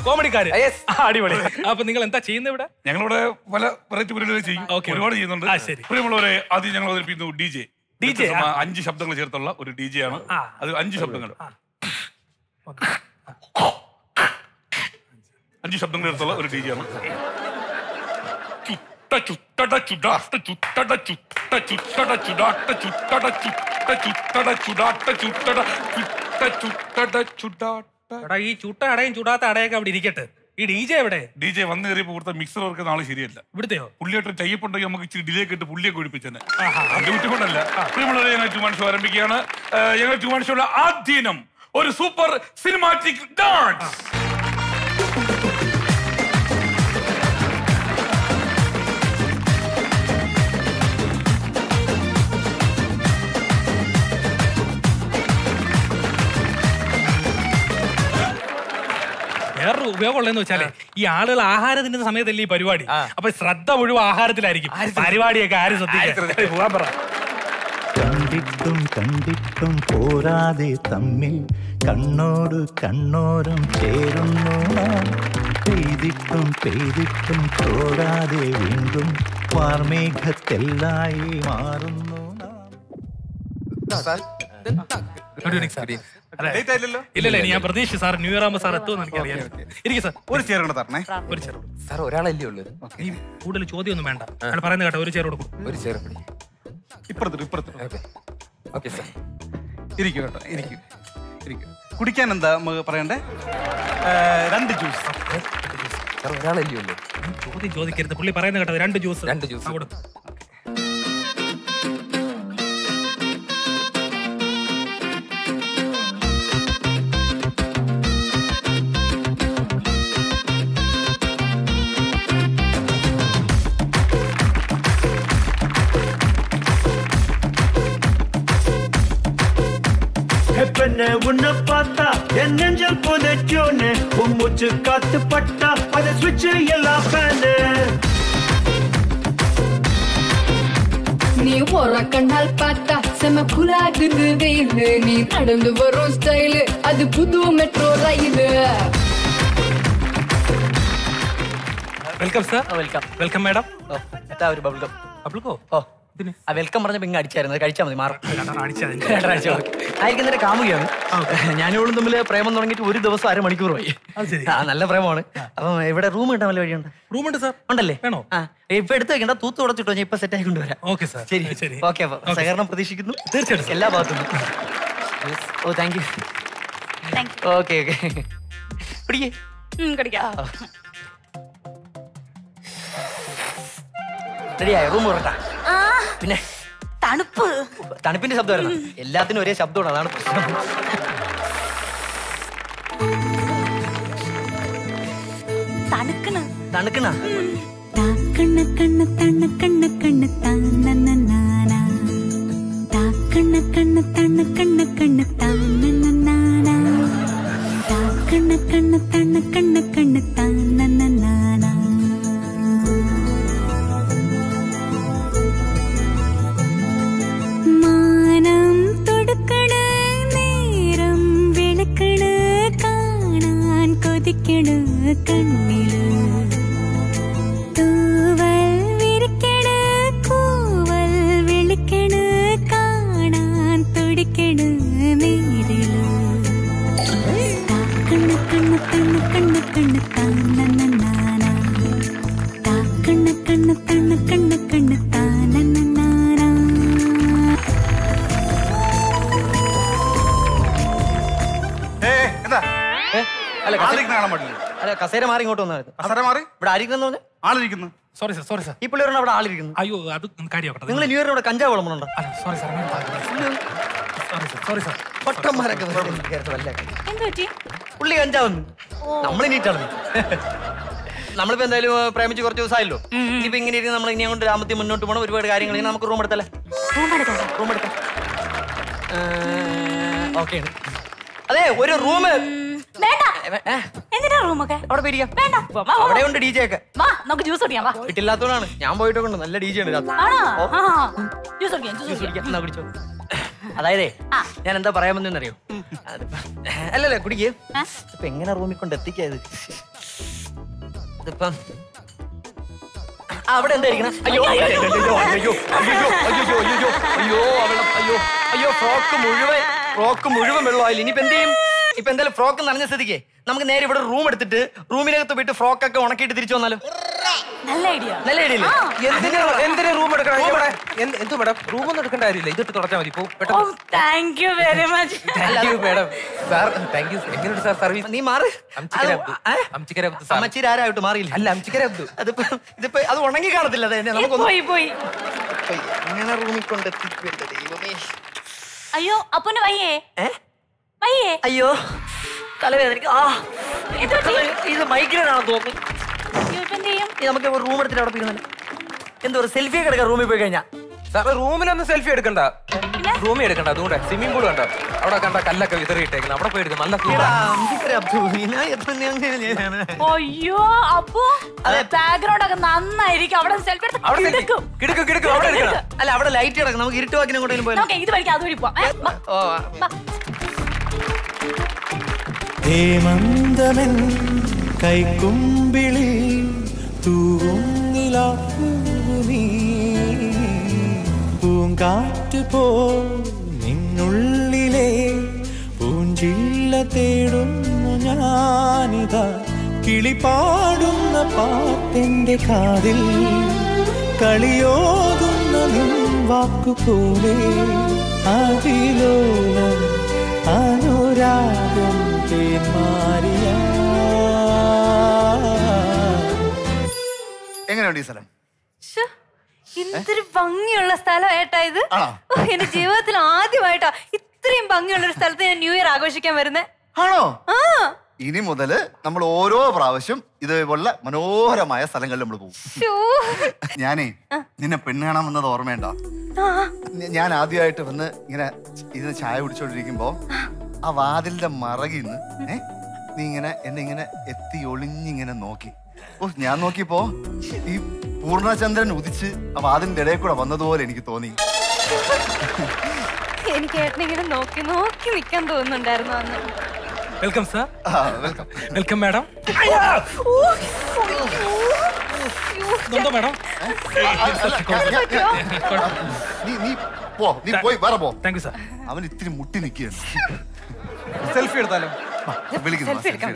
കോമഡിക്കാര് ആ, അടിപൊളി അപ്പൊ നിങ്ങൾ എന്താ ചെയ്യുന്നത് ഇവിടെ ഞങ്ങളിവിടെ പല വെറൈറ്റി പരിപാടികൾ ചെയ്യും Okay. ഒരുപാട് ചെയ്യുന്നുണ്ട് ആ, ശരി. പ്രിയമുള്ളവരെ ആദ്യം ഞങ്ങൾ അവതരിപ്പിക്കുന്നു ഡി ജെ DJ, ആ. അഞ്ച് ശബ്ദങ്ങൾ ചേർത്തുള്ള ഒരു ഡി ജെ ആണ് അത് അഞ്ച് ശബ്ദങ്ങൾ അഞ്ച് ശബ്ദങ്ങൾ ചേർത്തുള്ള ഒരു ഡി ജെ ആണ് ചുട്ട ചുട്ടട ചുടാട്ട ചുട്ടട ചുട്ട ചുട്ടട ചുടാട്ട ചുട്ടട ചുട്ട ചുട്ടട ചുടാട്ട ചുട്ടട ചുട്ട ചുട്ടട ചുടാട്ട എടാ ഈ ചുട്ട അടയും ചുടാത്ത അടയൊക്കെ അവിടെ ഇരിക്കട്ടെ ഈ ഡി ജെ എവിടെ ഡി ജെ വന്നു കയറിയപ്പോ ഇവിടുത്തെ മിക്സർ വർക്ക് നാളെ ശരിയല്ല ഇവിടുത്തെയോ പുള്ളിയായിട്ട് ടൈപ്പുണ്ടെങ്കിൽ നമുക്ക് ഇച്ചിരി ഡിലേ ഇട്ട് പുള്ളിയൊക്കെ ഒഴിപ്പിച്ചെന്നെ അതിന്റെ കുറ്റക്കൊണ്ടല്ല പ്രിയമുള്ളവരെ ഞങ്ങൾ ടു ഷോ ആരംഭിക്കുകയാണ് ഏഹ് ഞങ്ങൾ ടു ഷോയുടെ ആദ്യനം ഒരു സൂപ്പർ സിനിമാറ്റിക് ഡാൻസ് വേറൊരു ഉപയോഗമുള്ളതെന്ന് വെച്ചാലേ ഈ ആളുകൾ ആഹാരം തിന്നുന്ന സമയത്തല്ലേ ഈ പരിപാടി അപ്പൊ ശ്രദ്ധ മുഴുവൻ ആഹാരത്തിലായിരിക്കും പരിപാടിയൊക്കെ ആരും ശ്രദ്ധിക്കുക പോകാൻ പറ കണ്ടിട്ടും കണ്ടിട്ടും പോരാതെ തമ്മിൽ കണ്ണോട് കണ്ണോരം ചേരുന്നു നാം പെയ്തിട്ടും പെയ്തിട്ടും തോടാതെ വീണ്ടും വാർമേഘത്തെല്ലായി മാറുന്നു ഒരു minute sir. അതെ. ഇല്ലല്ല ഇനി ഞാൻ പ്രതീക്ഷിച്ചു സാർ ന്യൂ ഇയർ ആകുമ്പോൾ സാർ എത്തുമെന്ന് എനിക്കറിയാം ഇരിക്കും സാർ ഒരു ചെയർ കൊണ്ട് തരണേ ഒരു ചെറു സാർ ഒരാളല്ലേ ഉള്ളൂ നീ കൂടുതൽ ചോദ്യമൊന്നും വേണ്ട അയാൾ പറയുന്നത് കേട്ടോ ഒരു ചെറു കൊടുക്കും ഒരു ചെയർ ഇപ്പുറത്ത് ഇപ്പുറത്ത് ഓക്കെ സാർ ഇരിക്കും കേട്ടോ ഇരിക്കും ഇരിക്കും കുടിക്കാൻ എന്താ നമുക്ക് പറയണ്ടേ ഏ, രണ്ട് ജ്യൂസ് സാർ ഒരാളല്ലേ ഉള്ളൂ ചോദ്യം ചോദിക്കരുത് പുള്ളി പറയുന്നത് കേട്ടോ രണ്ട് ജ്യൂസ് രണ്ട് ജ്യൂസ് കൊടുക്കും பெண்ண உன்னை பார்த்தா என் நெஞ்சல் புதைச்சோன்னு உன் மூச்சு காத்து பட்டா அதை சுவிட்ச் எல்லாம் ஃபேனு நீ போற கண்ணால் பார்த்தா செம குலாகுது வெயிலு நீ நடந்து வரும் ஸ்டைலு அது புது metro rail welcome sir welcome welcome madam എത്താ ഒരു ബബിൾ ഗം ബബിൾക്കോ ഓ ആ വെൽക്കം പറഞ്ഞപ്പോ ഇങ്ങ് അടിച്ചായിരുന്നു അത് കഴിച്ചാൽ മതി മാറും അടിച്ചാൽ ആയിരിക്കും കാമുകയാണ് ഞാനിവളും തമ്മിൽ പ്രേമം തുടങ്ങിയിട്ട് ഒരു ദിവസം അരമണിക്കൂർ പോയി ആ നല്ല പ്രേമമാണ് അപ്പം ഇവിടെ റൂം കിട്ടാൻ വല്ല വഴിയുണ്ട് റൂം ഉണ്ട് സാർ ഉണ്ടല്ലേ വേണോ ആ ഇപ്പൊ എടുത്ത് വെക്കണ്ട തൂത്ത് തുടച്ചിട്ടോ ഞാൻ ഇപ്പൊ സെറ്റ് ആയി കൊണ്ടുവരാം ഓക്കെ സാർ ശരി ശരി ഓക്കെ അപ്പൊ Okay. സഹകരണം പ്രതീക്ഷിക്കുന്നു തീർച്ചയായിട്ടും എല്ലാ ഭാഗത്തും oh thank you okay okay പിടിക്കേ റെഡിയായോ റൂം ഉറട്ടാ പിന്നെ തണുപ്പ് തണുപ്പിന്റെ ശബ്ദമായിരുന്നു എല്ലാത്തിനും ഒരേ ശബ്ദമാണ് അതാണ് പ്രശ്നം തണുക്കണ് തണുക്കണ കണ്ണ കണ്ണ തണ്ണ കണ്ണ കണ്ണ താനനാന താ കണ്ണ കണ്ണ തണ്ണ കണ്ണ കണ്ണ താനനാന താ കണ്ണ കണ്ണ തണ്ണ കണ്ണ കണ്ണ താനനാന മാനം തൊടുക്കണ നേരം വിളക്കണ കാണാൻ കൊതിക്കണ കണ്ണില് തൂവൽ വിരിക്കണ് കൂവൽ വിളിക്കണ് കാണാൻ തുടിക്കണ് നേരില് കണ്ണ് കണ്ണ് കണ്ണ് കണ്ണ് കണ്ണ് താനനാന താ കണ്ണ് കണ്ണ് കണ്ണ് കണ്ണ് കണ്ണ് താനനാന ഏ എന്താ അല്ല ആളിരിക്കുന്ന കാണാൻ പാടില്ല അല്ല കസേര മാറി ഇങ്ങോട്ട് വന്നായിരുന്നു കസേര മാറി ഇവിടെ ആയിരിക്കുന്നു പറഞ്ഞു ആളിരിക്കുന്നു സോറി സാർ സോറി സാർ ഈ പുള്ളി അവിടെ ആളിരിക്കുന്നു അയ്യോ അത് കാര്യമാക്കട്ടെ നിങ്ങൾ ന്യൂ ഇയറിന് ഇവിടെ കഞ്ചാവ് വിളമ്പുന്നുണ്ടോ sorry sir sorry sir sorry sir പൊട്ടന്മാരൊക്കെ വല്ല എന്ത് പറ്റി പുള്ളി കഞ്ചാവെന്ന് നമ്മൾ നീറ്റാണ് നമ്മളിപ്പോ എന്തായാലും ഏ, പ്രേമിച്ച് കുറച്ച് ദിവസമായല്ലോ ഇനിയിപ്പോ ഇങ്ങനെ ഇരുന്ന് നമ്മൾ ഇനി അങ്ങോട്ട് രാമത്തിൽ മുന്നോട്ട് പോകണം ഒരുപാട് കാര്യങ്ങൾ ഇനി നമുക്ക് റൂം എടുത്തല്ലേ റൂം എടുക്കാം റൂം എടുക്കാം ഓക്കെ അതെ ഒരു റൂം വേണ്ട എന്തിനാ റൂമൊക്കെ അവിടെ പോയിരിക്കാം വേണ്ട വാ, വാ, വാ. അവിടെ ഉണ്ട് ഡി ജെ ഒക്കെ വാ നമുക്ക് ജ്യൂസ് കുടിക്കാം വാ കിട്ടില്ലാത്തതുകൊണ്ടാണ് ഞാൻ പോയിട്ടൊക്കെ ഉണ്ട് നല്ല ഡി ജെ ഉണ്ട് രാത്രി ആണോ ഓ. ജ്യൂസ് കുടിക്കാം ജ്യൂസ് ജ്യൂസ് കുടിക്കാം കുടിക്കാം എന്നാ കുടിച്ചോ അതായതേ ഞാൻ എന്താ പറയാമെന്നറിയോ അല്ലല്ല കുടിക്കേ ഇപ്പൊ എങ്ങനെ റൂമിൽ കൊണ്ട് എത്തിക്കാത് ഇതിപ്പം ആ, അവിടെ എന്തായിരിക്കണം അയ്യോ അയ്യോ അയ്യോ അയ്യോ അയ്യോ അയ്യോ അയ്യോ അയ്യോ അയ്യോ അവളെ അയ്യോ അയ്യോ ഫ്രോക്ക് മുഴുവൻ ഫ്രോക്ക് മുഴുവൻ വെള്ളമായില്ല ഇനിയിപ്പോ എന്ത് ചെയ്യും ഇപ്പൊ എന്തായാലും ഫ്രോക്ക് നനഞ്ഞ സ്ഥിതിക്ക് നമുക്ക് നേരെ ഇവിടെ റൂം എടുത്തിട്ട് റൂമിനകത്ത് പോയിട്ട് ഫ്രോക്ക് ഒക്കെ ഉണക്കിയിട്ട് തിരിച്ചു വന്നാലോ നല്ല ഐഡിയ നല്ല ഐഡിയ അല്ലേ എന്തിനാ എന്തിനാ റൂം എടുക്കണം അയ്യോ, ഇവിടെ. എന്ത് എന്ത് മേഡം റൂമൊന്നും എടുക്കേണ്ട കാര്യമില്ല ഇതിട്ട് തുടച്ചാൽ മതി പോ ഓ പെട്ടെന്ന് thank you very much thank you madam sir thank you എങ്ങനെയുണ്ട് സാർ സർവീസ് നീ മാറി അംചിക്കര അബ്ദു അംചിക്കര അബ്ദു സാർ അമ്മച്ചീര് ആരായിട്ട് മാറിയില്ല അല്ല അംചിക്കര അബ്ദു അതിപ്പോ ഇതിപ്പോ അത് ഉണങ്ങി കാണത്തില്ല അത് തന്നെ നമുക്കൊന്ന് പോയി പോയി അങ്ങനെ റൂമിൽ കൊണ്ടെത്തിക്കും എന്റെ ദൈവമേ അയ്യോ അപ്പന് വയ്യേ വയ്യേ അയ്യോ തലവേദന ആ ഇത് ഇത് മൈഗ്രൈൻ ആണെന്ന് തോന്നുന്നു അയ്യോ ഇപ്പൊ എന്ത് ചെയ്യും ഇനി നമുക്ക് റൂം എടുത്തിട്ട് അവിടെ പോയിരുന്നല്ലോ എന്തോ ഒരു സെൽഫി ഒക്കെ എടുക്കാം റൂമിൽ പോയി കഴിഞ്ഞാൽ സാർ റൂമിലൊന്നും സെൽഫി എടുക്കണ്ട റൂമിൽ എടുക്കണ്ട അതുകൊണ്ട് സ്വിമ്മിംഗ് പൂൾ കണ്ട അവിടെ കണ്ട കല്ലൊക്കെ വിതറിയിട്ടേക്കണം അവിടെ പോയി എടുക്കും നല്ല അയ്യോ അപ്പൊ ബാക്ക്ഗ്രൗണ്ട് ഒക്കെ നന്നായിരിക്കും അവിടെ സെൽഫി അവിടെ selfie. എടുക്കും കിടക്കും കിടക്കും അവിടെ എടുക്കണം അല്ല അവിടെ ലൈറ്റ് കിടക്കണം നമുക്ക് ഇരുട്ട് വാക്കിനും കൊണ്ടെങ്കിലും പോയാലോ നമുക്ക് ഇത് വഴിക്ക് അതുവഴി പോവാം ഏ, വാ. ഓ ഹേമന്തമെൻ കൈക്കുമ്പിളി തൂവുന്നിലാപ്പൂവി പൂങ്കാറ്റ് പോ നിന്നുള്ളിലെ പൂഞ്ചില്ല തേടുന്നു ഞാനിതാ കിളിപാടുന്ന പാട്ടെന്റെ കാതിൽ കളിയോതുന്ന നിൻ വാക്കുപോലെ അതിലോലം അനുരാഗം തേന്മാരിയ എങ്ങനെയുണ്ട് ഈ സ്ഥലം ശ്ശോ, എന്തൊരു ഭംഗിയുള്ള സ്ഥലം ഏട്ടാ ഇത് ആണോ? ഓ, എന്റെ ജീവിതത്തിൽ ആദ്യമായിട്ടാ ഇത്രയും ഭംഗിയുള്ള ഒരു സ്ഥലത്ത് ഞാൻ ന്യൂ ഇയർ ആഘോഷിക്കാൻ വരുന്നേ ആണോ ആ ഇനി മുതല് നമ്മൾ ഓരോ പ്രാവശ്യം ഇതേപോലുള്ള മനോഹരമായ സ്ഥലങ്ങളിൽ നമ്മൾ പോകും ശ്ശോ. ഞാനേ നിന്നെ പെണ്ണ് കാണാൻ വന്നത് ഓർമ്മയുണ്ടോ ആ, ഞ- ഞാൻ ആദ്യമായിട്ട് വന്ന് ഇങ്ങനെ ഇരുന്ന് ചായ കുടിച്ചോണ്ടിരിക്കുമ്പോ ആ വാതിലിന്റെ മറകിന്ന് ഏ നീ ഇങ്ങനെ എന്നെ ഇങ്ങനെ എത്തി ഒളിഞ്ഞിങ്ങനെ നോക്കി ഓ ഞാൻ നോക്കിയപ്പോ ഈ പൂർണ്ണചന്ദ്രൻ ഉദിച്ച് ആ വാതിലിന്റെ ഇടയിൽ കൂടെ വന്നതുപോലെ എനിക്ക് തോന്നി എനിക്ക് ഏട്ടനിങ്ങനെ നോക്കി നോക്കി നിക്കാൻ തോന്നുന്നുണ്ടായിരുന്നു അന്ന് welcome sir welcome welcome madam ഓ, അയ്യോ. എന്തോ മാഡം നീ നീ പോ നീ പോയി വേറെ പോ താങ്ക് യു സാർ അവൻ ഇത്തിരി മുട്ടി നിൽക്കുകയാണ് സെൽഫി എടുത്താലോ വിളിക്കുന്നു സെൽഫി എടുക്കാൻ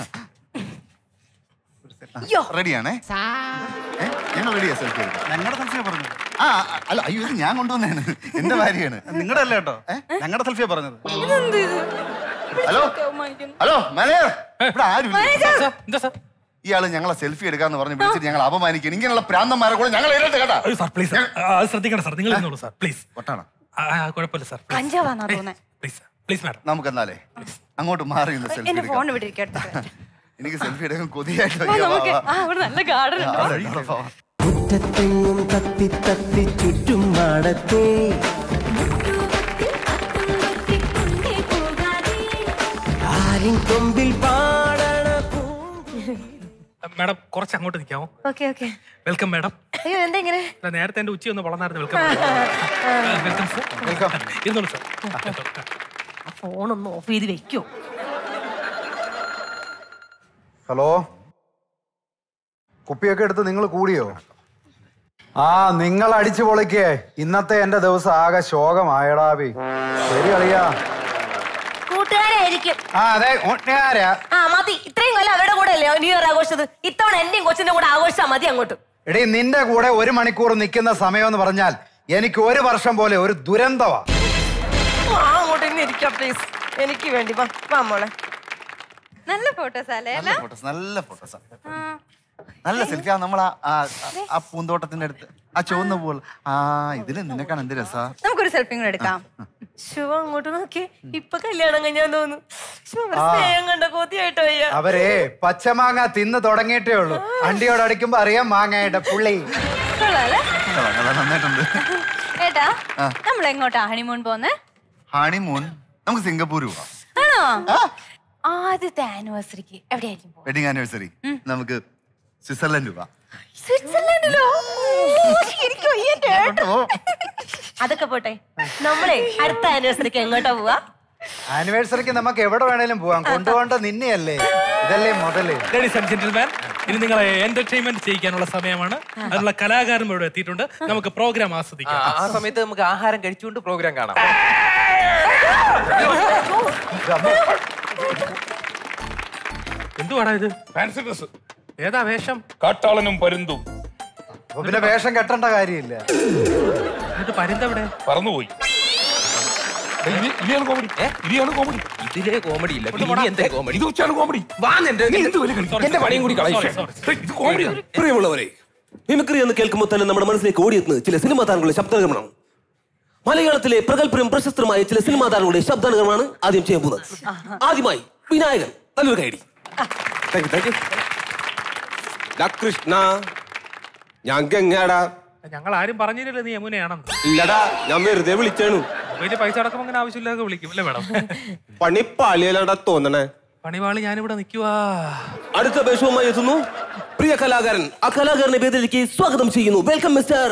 അയ്യോ. റെഡിയാണേ ഞങ്ങൾ റെഡിയാ സെൽഫി എടുക്കാൻ ഞങ്ങളുടെ സെൽഫിയെ പറഞ്ഞു ആ ആ, അല്ല അയ്യോ ഇത് ഞാൻ കൊണ്ടുവന്നതാണ് എന്റെ ഭാര്യയാണ് നിങ്ങളുടെ അല്ല കേട്ടോ ഞങ്ങളുടെ സെൽഫിയെ പറഞ്ഞത് ഇതെന്ത് ഇത്? ഹലോ ഹലോ മാനേജർ ഇവിടെ ആരും എന്താ സാർ ഇയാള് ഞങ്ങളെ സെൽഫി എടുക്കാന്ന് പറഞ്ഞ് വിളിച്ചിട്ട് ഞങ്ങൾ അപമാനിക്കണം ഇങ്ങനെയുള്ള പ്രാന്തന്മാരെ കൂടെ ഞങ്ങൾ എഴുതട്ടെ കേട്ടാ അയ്യോ സാർ പ്ലീസ് അത് ശ്രദ്ധിക്കണം സാർ നിങ്ങൾ ഇരുന്നോളൂ സാർ പ്ലീസ് ഒട്ടാണ് കുഴപ്പമില്ല സാർ കഞ്ചാവാന്നാ തോന്നേ പ്ലീസ് പ്ലീസ് മാഡം നമുക്ക് എന്നാലേ അങ്ങോട്ട് മാറി നിന്ന് സെൽഫി എന്റെ എടുക്കാം ഫോൺ ഇവിടെ ഇരിക്കട്ടെ എനിക്ക് സെൽഫി എടുക്കാൻ കൊതിയായിട്ട് ഓ, വയ്യ. വാ, നമുക്ക് വാ. ആ ഇവിടെ നല്ല ഗാർഡൻ ആ, ഉണ്ട് അവിടെ ഇരിക്കാം, വാ, വാ. മുറ്റത്തെങ്ങും തത്തി തത്തി ചുറ്റും മാടത്തേ ആരിൻ കൊമ്പിൽ പാടണ മാഡം കുറച്ച് അങ്ങോട്ട് നിൽക്കാമോ ഓക്കെ ഓക്കെ വെൽക്കം മാഡം അയ്യോ എന്താ ഇങ്ങനെ നേരത്തെ എന്റെ ഉച്ച ഒന്ന് വളർന്നായിരുന്നു വെൽക്കം വെൽക്കം സാർ വെൽക്കം ഇരുന്നോളൂ സാർ ഫോൺ ഒന്ന് ഓഫ് ചെയ്ത് വെക്കോ ഹലോ കുപ്പിയൊക്കെ എടുത്ത് നിങ്ങൾ കൂടിയോ ആ നിങ്ങൾ അടിച്ചു പൊളിക്കേ ഇന്നത്തെ എന്റെ ദിവസം ആകെ ശോകമായടാവി ശരി കളിയാ കൂട്ടുകാരായിരിക്കും ആ അതെ കൂട്ടുകാരാ ആ മതി ഇത്രയും കൊല്ലം അവരുടെ കൂടെ അല്ലേ ന്യൂ ഇയർ ആഘോഷിച്ചത് ഇത്തവണ എന്റെയും കൊച്ചിന്റെ കൂടെ ആഘോഷിച്ചാ മതി അങ്ങോട്ട് എടീ നിന്റെ കൂടെ ഒരു മണിക്കൂർ നിൽക്കുന്ന സമയം എന്ന് പറഞ്ഞാൽ എനിക്ക് ഒരു വർഷം പോലെ ഒരു ദുരന്തമാ ആ, അങ്ങോട്ട് ഇന്ന് ഇരിക്കാം പ്ലീസ് എനിക്ക് വേണ്ടി വാ വാ മോളെ നല്ല ഫോട്ടോസ് അല്ലേ നല്ല ഫോട്ടോസ് നല്ല ഫോട്ടോസ് നല്ല സെൽഫി ആ നമ്മൾ ആ പൂന്തോട്ടത്തിന്റെ അടുത്ത് ആ ചുവന്ന പൂൾ ആ ഇതില് നിനക്കാണ് എന്ത് രസാ നമുക്കൊരു സെൽഫി കൂടെ എടുക്കാം ശിവ അങ്ങോട്ട് നോക്കി ഇപ്പൊ കല്യാണം കഴിഞ്ഞാൻ തോന്നുന്നു ശിവ ആ. സ്നേഹം കണ്ട കൊതിയായിട്ടോ അയ്യ അവരെ പച്ചമാങ്ങ തിന്ന് തുടങ്ങിയിട്ടേ ഉള്ളൂ അണ്ടിയോട് അടിക്കുമ്പോ അറിയാം മാങ്ങയുടെ പുള്ളി കൊള്ളാല്ലേ നന്നായിട്ടുണ്ട് ഏട്ടാ ആ. നമ്മൾ എങ്ങോട്ടാ ഹണിമൂൺ പോന്നെ ഹണിമൂൺ നമുക്ക് സിംഗപ്പൂർ പോവാം ആണോ ആദ്യത്തെ ആനിവേഴ്സറിക്ക് എവിടെയായിരിക്കും പോകുന്നത്? വെഡിങ് ആനിവേഴ്സറി നമുക്ക് സ്വിറ്റ്സർലൻഡ് പോവാം സ്വിറ്റ്സർലൻഡിലോ ഓ, ശരിക്കും അയ്യേ, എൻ്റെ ഏട്ടാ. അതൊക്കെ പോട്ടെ നമ്മളെ അടുത്ത ആനിവേഴ്സറിക്ക് എങ്ങോട്ടാ പോവാ ആനിവേഴ്സറിക്ക് നമുക്ക് എവിടെ വേണേലും പോവാം കൊണ്ടുപോകേണ്ട നിന്നെയല്ലേ ഇതല്ലേ മുതല് ലേഡീസ് ആൻഡ് ജെന്റിൽമാൻ ഇനി നിങ്ങളെ എന്റർടൈൻമെന്റ് ചെയ്യിക്കാനുള്ള സമയമാണ് അതിനുള്ള കലാകാരൻ ഇവിടെ എത്തിയിട്ടുണ്ട് നമുക്ക് പ്രോഗ്രാം ആ, ആസ്വദിക്കാം ആ സമയത്ത് നമുക്ക് ആഹാരം കഴിച്ചുകൊണ്ട് പ്രോഗ്രാം കാണാം എന്തുവാടാ ഇത് ഫാൻസി ഡ്രസ് ഏതാ വേഷം കാട്ടാളനും പരുന്തും അപ്പൊ പിന്നെ വേഷം കെട്ടേണ്ട കാര്യമില്ല എന്നിട്ട് പരുന്തവിടെ പറന്നുപോയി ഇനിയാണ് കോമഡി ഇനിയാണ് കോമഡി ഇതിലേ കോമഡി ഇല്ല കൊണ്ട് ഇനി പോടാ. എന്താ കോമഡി ഇത് വെച്ചാണ് കോമഡി വാ നിന്റെ നീ എന്ത് വലിയ കളി? എന്റെ പണിയും കൂടി കളയും ഇത് കോമഡിയാണ് പ്രിയമുള്ളവരെ മിമിക്രി എന്ന് കേൾക്കുമ്പോൾ തന്നെ നമ്മുടെ മനസ്സിലേക്ക് ഓടിയെത്തുന്നത് ചില സിനിമാ താരങ്ങളുടെ ശബ്ദനിർമ്മാണം മലയാളത്തിലെ പ്രഗത്ഭരും പ്രശസ്തരുമായ ചില സിനിമാ താരങ്ങളുടെ ശബ്ദനിർമ്മാണമാണ് ആദ്യം ചെയ്യാൻ പോകുന്നത് ആദ്യമായി വിനായകൻ നല്ലൊരു guide thank you thank you Krishna ഞാൻ ഗംഗാടാ ഞങ്ങൾ ആരും പറഞ്ഞില്ലല്ലോ നീ യമുനയാണെന്ന് ഇല്ലടാ ഞാൻ വെറുതെ വിളിച്ചാണു വലിയ പൈസ അടക്കം അങ്ങനെ ആവശ്യമില്ലാതെ വിളിക്കും അല്ലേ മേഡം പണി പാളിയല്ലാടാ തോന്നണേ പണിവാളി ഞാനിവിടെ നിൽക്കുവാ അടുത്ത വേഷവുമായി എത്തുന്നു പ്രിയ കലാകാരൻ ആ കലാകാരനെ വേദിയിലേക്ക് സ്വാഗതം ചെയ്യുന്നു welcome mister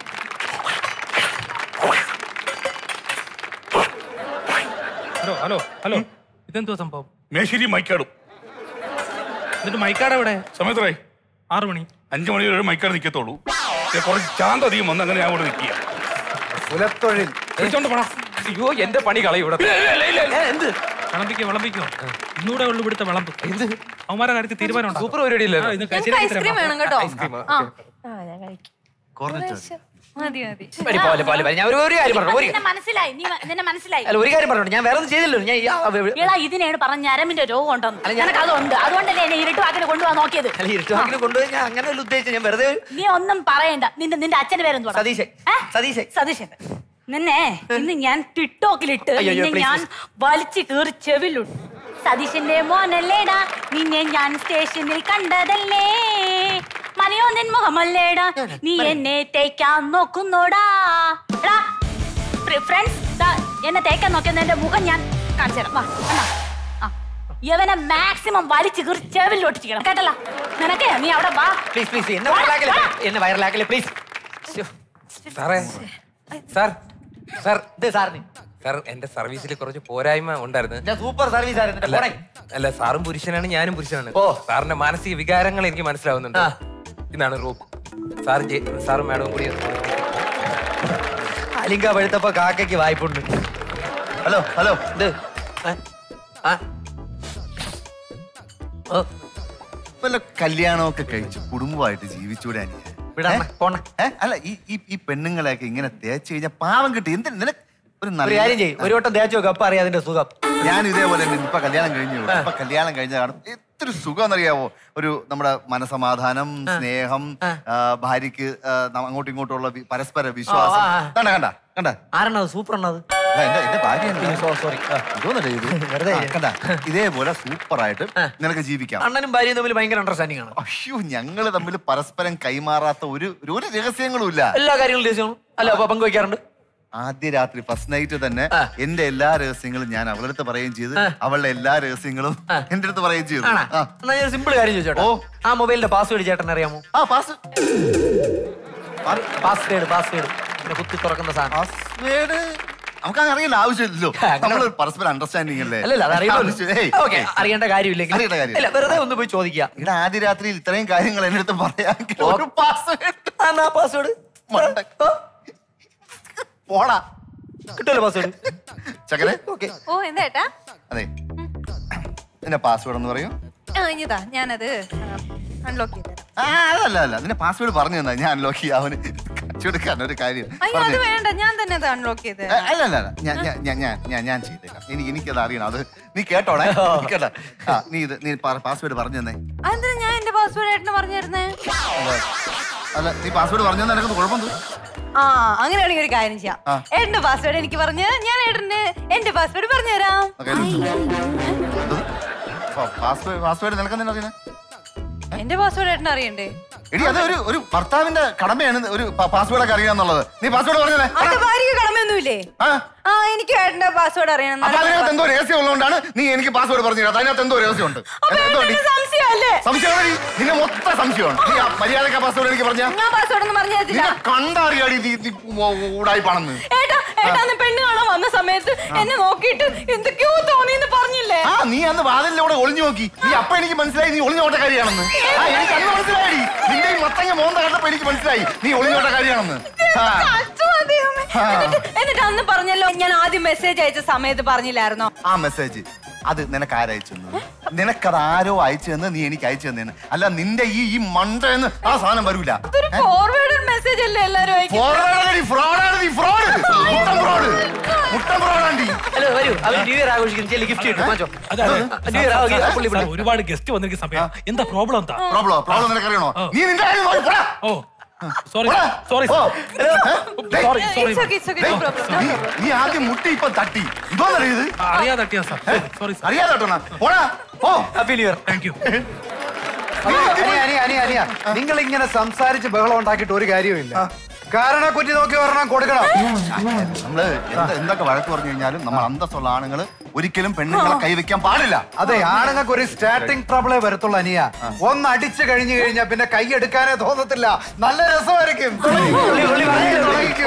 hello hello hello ഇതെന്തോ സംഭവം മേശ്ശേരി മൈക്കാടും എന്നിട്ട് മൈക്കാട് എവിടെ സമയത്തായി ആറു മണി അഞ്ചു മണി വരെ മൈക്കാട് നിൽക്കത്തുള്ളൂ ദേ കുറച്ച് ചാന്ത അധികം വന്ന് അങ്ങനെ ഞാൻ ഇവിടെ നിൽക്കുക കുലത്തൊഴിൽ വിളിച്ചോണ്ട് പോടാ അയ്യോ എന്റെ പണി കളയും ഇവിടെ എന്ത് വിളമ്പിക്കോ വിളമ്പിക്കോ ഇന്നൂടെ ഉള്ളു ഇവിടുത്തെ വിളമ്പ് എന്ത് അവന്മാരെ കാര്യത്തിൽ തീരുമാനം സൂപ്പർ പരിപാടി ഇല്ലേ ഞങ്ങൾക്ക് ഐസ്ക്രീം വേണം കേട്ടോ ഐസ്ക്രീം ആ ആ, ഞാൻ കഴിക്കും മതി മതി പടി, പോലെ, പോലെ, പോലെ. ഞാൻ ഒരു ഒരു കാര്യം പറഞ്ഞു ഒരു നിന്നെ മനസ്സിലായി നീ മ- നിന്നെ മനസ്സിലായി അല്ല ഒരു കാര്യം പറഞ്ഞു ഞാൻ വേറെ ഒന്നും ചെയ്തില്ലല്ലോ ഞാൻ ഈ ആ- ആ- ഇള ഇതിനാണ് പറഞ്ഞ ഞരമ്പിന്റെ രോഗം ഉണ്ടെന്ന് നിനക്ക് അതുണ്ട് അതുകൊണ്ടല്ലേ എന്നെ ഇരുട്ടുവാക്കിന് കൊണ്ടുപോകാൻ നോക്കിയത് അല്ല ഇരുട്ടുവാക്കിന് കൊണ്ടുപോയി ഞാൻ അങ്ങനെ അല്ല ഉദ്ദേശിച്ചത് ഞാൻ വെറുതെ ഒരു- നീ ഒന്നും പറയണ്ട നിന്റെ നിന്റെ അച്ഛന്റെ പേരെന്തുവാ സതീശൻ സതീശൻ സതീശൻ നിന്നെ ഇന്ന് ഞാൻ ടിക്ടോക്കിലിട്ട് അയ്യോ, അയ്യോ, നിന്നെ please, ഞാൻ വലിച്ചു കീറി ചെവിലുണ്ട് സതീശന്റെ മോനല്ലേടാ നിന്നെ ഞാൻ സ്റ്റേഷനിൽ കണ്ടതല്ലേ മനയോ നിൻ മുഖമല്ലേടാ നീ എന്നെ തേക്കാൻ നോക്കുന്നോടാ എടാ ഫ്രണ്ട്സ് എന്നെ തേക്കാൻ നോക്കിയ എന്റെ മുഖം ഞാൻ കാണിച്ചു തരാം വാ കണ്ടോ? ആ. യവനെ മാക്സിമം വലിച്ചു കീറി ചെവിലോട്ടിരിക്കണം കേട്ടല്ലോ നിനക്ക് നീ അവിടെ വാ പ്ലീസ് പ്ലീസ് എന്നെ വൈറലാക്കല്ലേ എന്നെ വൈറലാക്കല്ലേ പ്ലീസ് സാറേ സാർ സാർ ഇത് സാറിന് സാർ എന്റെ സർവീസിൽ കുറച്ച് പോരായ്മ ഉണ്ടായിരുന്നു ഞാൻ സൂപ്പർ സർവീസ് ആയിരുന്നു അല്ല, പോടെ. അല്ല സാറും പുരുഷനാണ് ഞാനും പുരുഷനാണ് ഓ സാറിന്റെ മാനസിക വികാരങ്ങൾ എനിക്ക് മനസ്സിലാവുന്നുണ്ട് ഇതാണ് റൂം സാറും ജെ- സാറും മാഡവും കൂടി അലിങ്ക പഴുത്തപ്പോ കാക്കയ്ക്ക് വായ്പുണ്ട് ഹലോ ഹലോ ഇത് ഏ? ആ വല്ല കല്യാണമൊക്കെ കഴിച്ച് കുടുംബമായിട്ട് ജീവിച്ചൂടെ അനിയ വിടണ്ണ, പോണ്ണ. ഏ? അല്ല ഈ ഈ ഈ പെണ്ണുങ്ങളെയൊക്കെ ഇങ്ങനെ തേച്ച് കഴിഞ്ഞാൽ പാവം കിട്ടി എന്തിന് നിനക്ക് ഒരു ഒരു കാര്യം ചെയ്യും ഒരു വട്ടം തേച്ച് നോക്ക് അപ്പൊ അറിയാം അതിന്റെ സുഖം ഞാൻ ഇതേപോലെ തന്നെ ഇപ്പൊ കല്യാണം കഴിഞ്ഞു ഇപ്പൊ കല്യാണം കഴിഞ്ഞ കാണും എത്ര സുഖം എന്നറിയാവോ ഒരു നമ്മുടെ മനസമാധാനം സ്നേഹം ആ, ഭാര്യക്ക് ആ, ന- അങ്ങോട്ടും ഇങ്ങോട്ടുള്ള വി- പരസ്പര വിശ്വാസം ആ, ആ. കണ്ട കണ്ട കണ്ട ആരാണത് സൂപ്പർ ആണത് എന്റെ എന്റെ ഭാര്യ സോറി വെറുതെ കണ്ട ഇതേപോലെ സൂപ്പർ ആയിട്ട് നിനക്ക് ജീവിക്കാം അണ്ണനും ഭാര്യയും തമ്മിൽ ഭയങ്കര അണ്ടർസ്റ്റാൻഡിംഗ് ആണ് അയ്യോ ഞങ്ങള് തമ്മിൽ പരസ്പരം കൈമാറാത്ത ഒരു ഒരു- ഒരു രഹസ്യങ്ങളും ഇല്ല എല്ലാ കാര്യങ്ങളും രഹസ്യങ്ങളും അല്ല അപ്പൊ പങ്കുവയ്ക്കാറുണ്ട് ആദ്യ രാത്രി ഫസ്റ്റ് നൈറ്റ് തന്നെ എന്റെ എല്ലാ രഹസ്യങ്ങളും ഞാൻ അവളുടെ അടുത്ത് പറയുകയും ചെയ്തു അവളുടെ എല്ലാ രഹസ്യങ്ങളും എന്റെ അടുത്ത് പറയുകയും ചെയ്തു ആണോ? ആ. എന്നാ ഞാൻ സിമ്പിൾ കാര്യം ചോദിച്ചോട്ടോ ആ മൊബൈലിന്റെ പാസ്വേഡ് ചേട്ടൻ അറിയാമോ ആ പാസ് പാസ്വേഡ് പാസ്വേഡ് പിന്നെ കുത്തി തുറക്കുന്ന സാധനം പാസ്വേഡ് നമുക്ക് അങ്ങനെ അറിയേണ്ട ആവശ്യമില്ലല്ലോ നമ്മൾ പരസ്പരം അണ്ടർസ്റ്റാൻഡിംഗ് അല്ലേ അല്ലല്ല അത് ആവശ്യം- ഏയ്, അറിയാമോ ഓക്കെ ഏയ്. അറിയേണ്ട കാര്യമില്ലെങ്കിൽ അറിയേണ്ട കാര്യം അല്ല വെറുതെ ഒന്ന് പോയി ചോദിക്കുക ഇവിടെ ആദ്യ രാത്രിയിൽ ഇത്രയും കാര്യങ്ങൾ എന്റെ അടുത്ത് പറയാൻ ഒരു പാസ്വേഡ് എന്നാ പാസ്വേഡ് പോടാ കിട്ടുമല്ലോ പാസ്വേഡ് ചക്കരെ ഓക്കെ ഓ എന്താ അതെ നിന്റെ പാസ്വേഡ് എന്ന് പറയൂ ഇതാ ഞാനത് അൺലോക്ക് ചെയ്ത് തരാം ആ അതല്ല അല്ല നിന്റെ പാസ്വേഡ് പറഞ്ഞു തന്നാ ഞാൻ അൺലോക്ക് ചെയ്യാൻ അവന് കച്ചുകൊടുക്കാൻ ഒരു കാര്യം അയ്യോ അത് പറഞ്ഞു. വേണ്ട ഞാൻ തന്നെ അത് അൺലോക്ക് ചെയ്ത് ഏ, തരാം അല്ല അല്ല അല്ല ഞാൻ ഞാൻ ഞാൻ ഞാൻ ഞാൻ ഞാൻ ചെയ്തേക്കാം എനിക്ക് എനിക്കത് അറിയണം അത് നീ കേട്ടോണേ കേട്ടോ ആ നീ ഇത് നീ പാസ്വേഡ് പറഞ്ഞു തന്നെ അതെന്തിനാ ഞാൻ എന്റെ പാസ്വേഡ് ഏട്ടന് പറഞ്ഞു തരുന്നേ അല്ല നീ പാസ്വേഡ് പറഞ്ഞു തന്നെ എനിക്ക് കുഴപ്പം ആ അങ്ങനെയാണെങ്കിൽ ഒരു കാര്യം ചെയ്യാം ആ. ഏട്ടന്റെ പാസ്വേഡ് എനിക്ക് പറഞ്ഞ് ഞാൻ ഏട്ടന്റെ എന്റെ പാസ്വേഡ് പറഞ്ഞു തരാം പാസ്വേഡ് പാസ്വേഡ് നിനക്ക് എന്തിനാ അറിയണേ എന്റെ പാസ്വേഡ് ഏട്ടന് അറിയണ്ടേ എടി അത് ഒരു ഒരു ഭർത്താവിന്റെ കടമയാണ് ഒരു പാസ്വേഡ് ഒക്കെ അറിയാന്നുള്ളത് നീ പാസ്വേഡ് പറഞ്ഞേ അത് ഭാര്യക്ക് കടമയൊന്നുമില്ലേ ആ എനിക്ക് ഏട്ടന്റെ പാസ്വേഡ് അറിയണം അപ്പൊ അതിനകത്ത് എന്തോ രഹസ്യം ഉള്ളതുകൊണ്ടാണ് നീ എനിക്ക് പാസ്വേഡ് പറഞ്ഞു തരാം അതിനകത്ത് എന്തോ രഹസ്യമുണ്ട് അപ്പൊ എന്തോ ഏട്ടന് സംശയം സംശയമല്ലേ സംശയമാണ് നീ. നിന്നെ മൊത്തം സംശയമാണ് നീ ആ മര്യാദക്കാ പാസ്വേഡ് എനിക്ക് പറഞ്ഞ ഞാൻ പാസ്വേഡ് ഒന്നും പറഞ്ഞു തരത്തില്ല നിന്നെ കണ്ടറിയാടി നീ നീ ഊടായിപ്പാണെന്ന് ഏട്ടാ ഏട്ടാ അന്ന് പെണ്ണ് കാണാൻ വന്ന സമയത്ത് എന്നെ നോക്കിയിട്ട് എന്തൊക്കെയോ തോന്നിയെന്ന് പറഞ്ഞില്ലേ ആ നീ അന്ന് വാതിലിലൂടെ ഒളിഞ്ഞു നോക്കി നീ അപ്പൊ എനിക്ക് മനസ്സിലായി നീ ഒളിഞ്ഞോട്ടക്കാരിയാണെന്ന് ആ എനിക്ക് അന്ന് മനസ്സിലായി നിന്റെ ഈ മത്തങ്ങ മോന്ത കണ്ടപ്പോ എനിക്ക് മനസ്സിലായി നീ ഒളിഞ്ഞോട്ടക്കാരിയാണെന്ന് ആ. കഷ്ടമാ ദൈവമേ. ആ. എന്നിട്ട് എന്നിട്ട് അന്ന് പറഞ്ഞല്ലോ ഞാൻ ആദ്യം മെസ്സേജ് അയച്ച സമയത്ത് പറഞ്ഞില്ലായിരുന്നോ ആ മെസ്സേജ് അത് നിനക്ക് ആരയച്ചു നിനക്കത് ആരോ അയച്ചു തന്ന് നീ എനിക്ക് അയച്ചു തന്നേന്ന് അല്ല നിന്റെ ഈ ഈ മണ്ടെന്ന് ആ സാധനം വരൂല ഇതൊരു ഫോർവേഡ് മെസ്സേജ് അല്ലേ എല്ലാരും അയക്കുന്നത്? ഫ്രോഡാണ് നീ ഫ്രോഡ് മുട്ടൻ ഫ്രോഡ് മുട്ടൻ ഫ്രോഡാണ്ടി ഹലോ വരൂ അവർ ന്യൂ ഇയർ ആഘോഷിക്കുന്നു ചെല്ലി ഗിഫ്റ്റ് കിട്ടും വാങ്ങിച്ചോ ന്യൂ ഇയർ പുള്ളി സാർ, ഒരുപാട് ഗസ്റ്റ് വന്നിരിക്കുന്ന സമയം എന്താ പ്രോബ്ലം എന്താ പ്രോബ്ലം പ്രോബ്ലം നിനക്കറിയണോ നീ നിന്റെ കാര്യം നോക്കി പോടാ ഓ സോറി സോറി ഓ. Sorry sorry It's okay, it's okay, no problem, no നീ- നീ ആദ്യം മുട്ടി ഇപ്പൊ തട്ടി ഇതോന്നറിയത് അറിയാതെ തട്ടിയാ സാർ സോറി അറിയാതെ തട്ടണ പോടാ ഓ happy new year thank you അനിയ അനിയ അനിയ അനിയ നിങ്ങൾ ഇങ്ങനെ സംസാരിച്ച് ബഹളം ഉണ്ടാക്കിയിട്ട് ഒരു കാര്യമില്ല കാരണ കുറ്റി നോക്കി ഒരെണ്ണം കൊടുക്കണം നമ്മള് എന്ത- എന്തൊക്കെ വഴക്ക് പറഞ്ഞു കഴിഞ്ഞാലും നമ്മൾ അന്തസ്സുള്ള ആണുങ്ങൾ ഒരിക്കലും പെണ്ണുങ്ങളെ കൈവയ്ക്കാൻ പാടില്ല അതെ ആണുങ്ങൾക്ക് ഒരു സ്റ്റാർട്ടിംഗ് പ്രോബ്ലേ വരത്തുള്ളൂ അനിയ ഒന്ന് അടിച്ചു കഴിഞ്ഞു കഴിഞ്ഞാൽ പിന്നെ കൈ എടുക്കാനേ തോന്നത്തില്ല നല്ല രസമായിരിക്കും തുടങ്ങിക്കോ.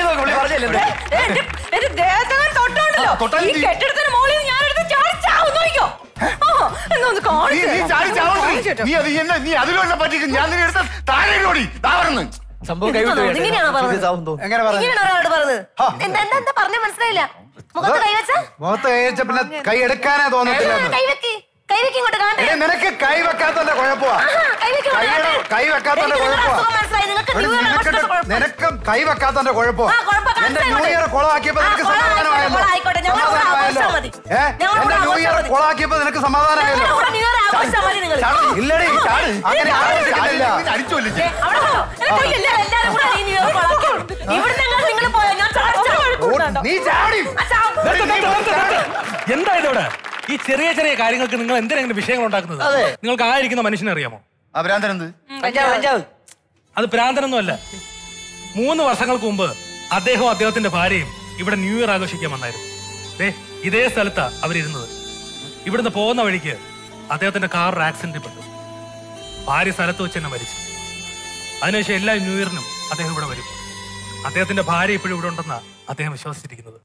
ഏ, എന്റെ- എന്റെ ദേഹത്തങ്ങനെ തൊട്ടോണ്ടല്ലോ ഈ കെട്ടിടത്തിന് മുകളിൽ ഞാൻ എടുത്ത് ചാടി ചാവും നോക്കിക്കോ ആ, എന്നാ ഒന്ന് നീ കാണിച്ച് നീ തരാം. ചാടി ചാവണ്ടി കാണിച്ച് തരാം. നീ അത് എന്നെ നീ അതിലും എന്നെ പറ്റിക്കും ഞാൻ നിന്നെ എടുത്ത താഴെ ഓടി താ പറഞ്ഞു സംഭവം കൈവിട്ടു പോയി. ഇങ്ങനെയാണോ പറഞ്ഞത്? എങ്ങനെ പറഞ്ഞു ഇങ്ങനെയാണോ ഒരാളോട് പറഞ്ഞത് എന്താ എന്താ എന്താ പറഞ്ഞ മനസ്സിലായില്ല മുഖത്ത് കൈവച്ച മുഖത്ത് കഴിച്ച പിന്നെ കൈ എടുക്കാനേ തോന്നത്തില്ല എന്ന്. കൈവെക്കി കൈവെക്കി ഇങ്ങോട്ട് കാണട്ടെ എടേ, നിനക്ക് കൈ വെക്കാത്തന്റെ കുഴപ്പമാ ആഹാ, കൈവെക്കി ഇങ്ങോട്ട് കൈയുടെ- കാണട്ടെ. കൈ വെക്കാത്തന്റെ എനിക്ക് നിങ്ങളുടെ കുഴപ്പമാ അസുഖം മനസ്സിലായി നിങ്ങൾക്ക് എടേ, ന്യൂ ഇയർ നിനക്ക് ആഘോഷിക്കുന്ന കുഴപ്പം. നിനക്ക് കൈ വെക്കാത്തന്റെ കുഴപ്പമാ ആ, കുഴപ്പം എന്റെ കാണിച്ചാ ന്യൂ മതി. ഇയർ കുളമാക്കിയപ്പോ ആ, നിനക്ക് കുളം സമാധാനമായല്ലോ ആയിക്കോട്ടെ, ആയിക്കോട്ടെ. ഞങ്ങളുടെ കൂടെ സമാധാനമായല്ലോ ആഘോഷിച്ചാൽ മതി. ഏ ഞങ്ങളുടെ എന്റെ കൂടെ ന്യൂ ഇയർ ആഘോഷിച്ചാൽ മതി. കുളമാക്കിയപ്പോ നിനക്ക് സമാധാനമായല്ലോ ഞങ്ങളുടെ കൂടെ ന്യൂ ഇയർ ആഘോഷിച്ചാൽ മതി നിങ്ങൾ. ഇല്ലടി ചാട് അങ്ങനെ ആഘോഷിക്കുന്നില്ല ദേ, അവിടെ പോ. എന്നിട്ട് എല്ലാവരും എല്ലാവരും കൂടെ ഈ ന്യൂ ഇയർ കൊളാക്കി. ഇവിടുന്ന് എങ്ങാനും നിങ്ങൾ പോയോ ഞാൻ ചാടി ചാടി നീ ചാടി ആ, ചാവും. എന്താ ഇതോടെ ഈ ചെറിയ ചെറിയ കാര്യങ്ങൾക്ക് നിങ്ങൾ എന്തിനാ വിഷയങ്ങൾ ഉണ്ടാക്കുന്നത് അതെ. നിങ്ങൾക്ക് ആയിരിക്കുന്ന മനുഷ്യനെ അറിയാമോ അഭ്രാന്തരെന്ത് കഞ്ചാവ് കഞ്ചാവ് അത് പ്രാന്തനൊന്നുമല്ല മൂന്ന് വർഷങ്ങൾക്ക് മുമ്പ് അദ്ദേഹവും അദ്ദേഹത്തിന്റെ ഭാര്യയും ഇവിടെ ന്യൂ ഇയർ ആഘോഷിക്കാൻ വന്നായിരുന്നു ദേ ഇതേ സ്ഥലത്താ അവരിരുന്നത് ഇവിടുന്ന് പോകുന്ന വഴിക്ക് അദ്ദേഹത്തിന്റെ കാർ ഒരു ആക്സിഡന്റിൽ പെട്ടു ഭാര്യ സ്ഥലത്ത് വെച്ച് തന്നെ മരിച്ചു അതിനുശേഷം എല്ലാ ന്യൂ ഇയറിനും അദ്ദേഹം ഇവിടെ വരും അദ്ദേഹത്തിന്റെ ഭാര്യ ഇപ്പോഴും ഇവിടെ ഉണ്ടെന്നാ അദ്ദേഹം വിശ്വസിച്ചിരിക്കുന്നത്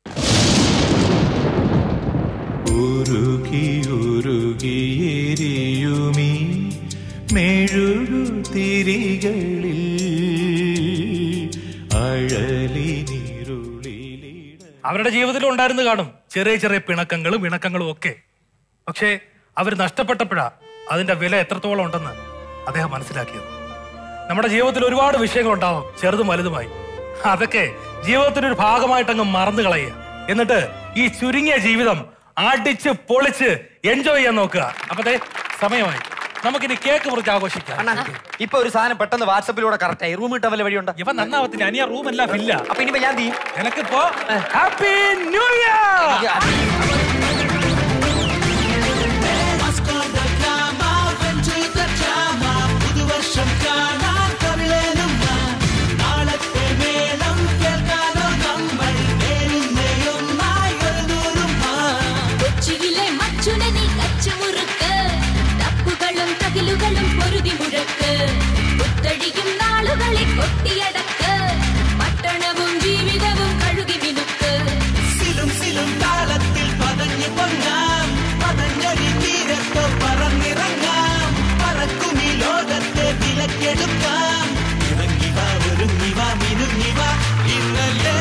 ഉരുകി ഉരുകിയെരിയുമീ മെഴുകു തിരികളിൽ അഴലിനിരുളിൽ അവരുടെ ജീവിതത്തിൽ ഉണ്ടായിരുന്നു കാണും ചെറിയ ചെറിയ പിണക്കങ്ങളും ഇണക്കങ്ങളും ഒക്കെ പക്ഷേ അവർ നഷ്ടപ്പെട്ടപ്പോഴാ അതിന്റെ വില എത്രത്തോളം ഉണ്ടെന്ന് അദ്ദേഹം മനസ്സിലാക്കിയത് നമ്മുടെ ജീവിതത്തിൽ ഒരുപാട് വിഷയങ്ങൾ ഉണ്ടാവും ചെറുതും വലുതുമായി അതൊക്കെ ജീവിതത്തിന്റെ ഒരു ഭാഗമായിട്ട് അങ്ങ് മറന്നു കളയുക എന്നിട്ട് ഈ ചുരുങ്ങിയ ജീവിതം അടിച്ച് പൊളിച്ച് എൻജോയ് ചെയ്യാൻ നോക്കുക അപ്പത്തെ സമയമായി നമുക്കിനി കേക്ക് മുറിച്ച് ആഘോഷിക്കാം ഇപ്പൊ ഒരു സാധനം പെട്ടെന്ന് വാട്സപ്പിലൂടെ കറക്റ്റ് ആയി റൂം കിട്ടാൻ വല്ല വഴിയുണ്ടോ ഇവ നന്നാവത്തില്ല അനിയ റൂം എല്ലാം ഇല്ല അപ്പൊ ഇനിയിപ്പോ ഞാൻ ചെയ്യും എനക്കിപ്പോ ഹാപ്പി ന്യൂ ഇയർ പുതുവർഷം കാണാൻ കവിളേനുമ്മ നാളത്തെ മേളം കേൾക്കാനോ നമ്മൾ നേരുന്നയൊന്നായി ഒരു ദൂരുമ്മ കൊച്ചിയിലെ മച്ചുനെ നീ കച്ചുമുറുക്ക് തപ്പുകളും തകിലുകളും പൊരുതി മുഴക്ക് പുത്തടിയും നാളുകളെ കൊട്ടിയടക്ക് പട്ടണവും ജീവിതവും കഴുകി മിനുക്ക് സിലും സിലും താളത്തിൽ പതഞ്ഞു പൊങ്ങാം പതഞ്ഞൊരു തീരത്തോ പറന്നിറങ്ങാം പറക്കും ഈ ലോകത്തെ വിലക്കെടുക്കാം ഇറങ്ങി വാ ഒരുങ്ങി വാ മിനുങ്ങി വാ ഇന്നലെ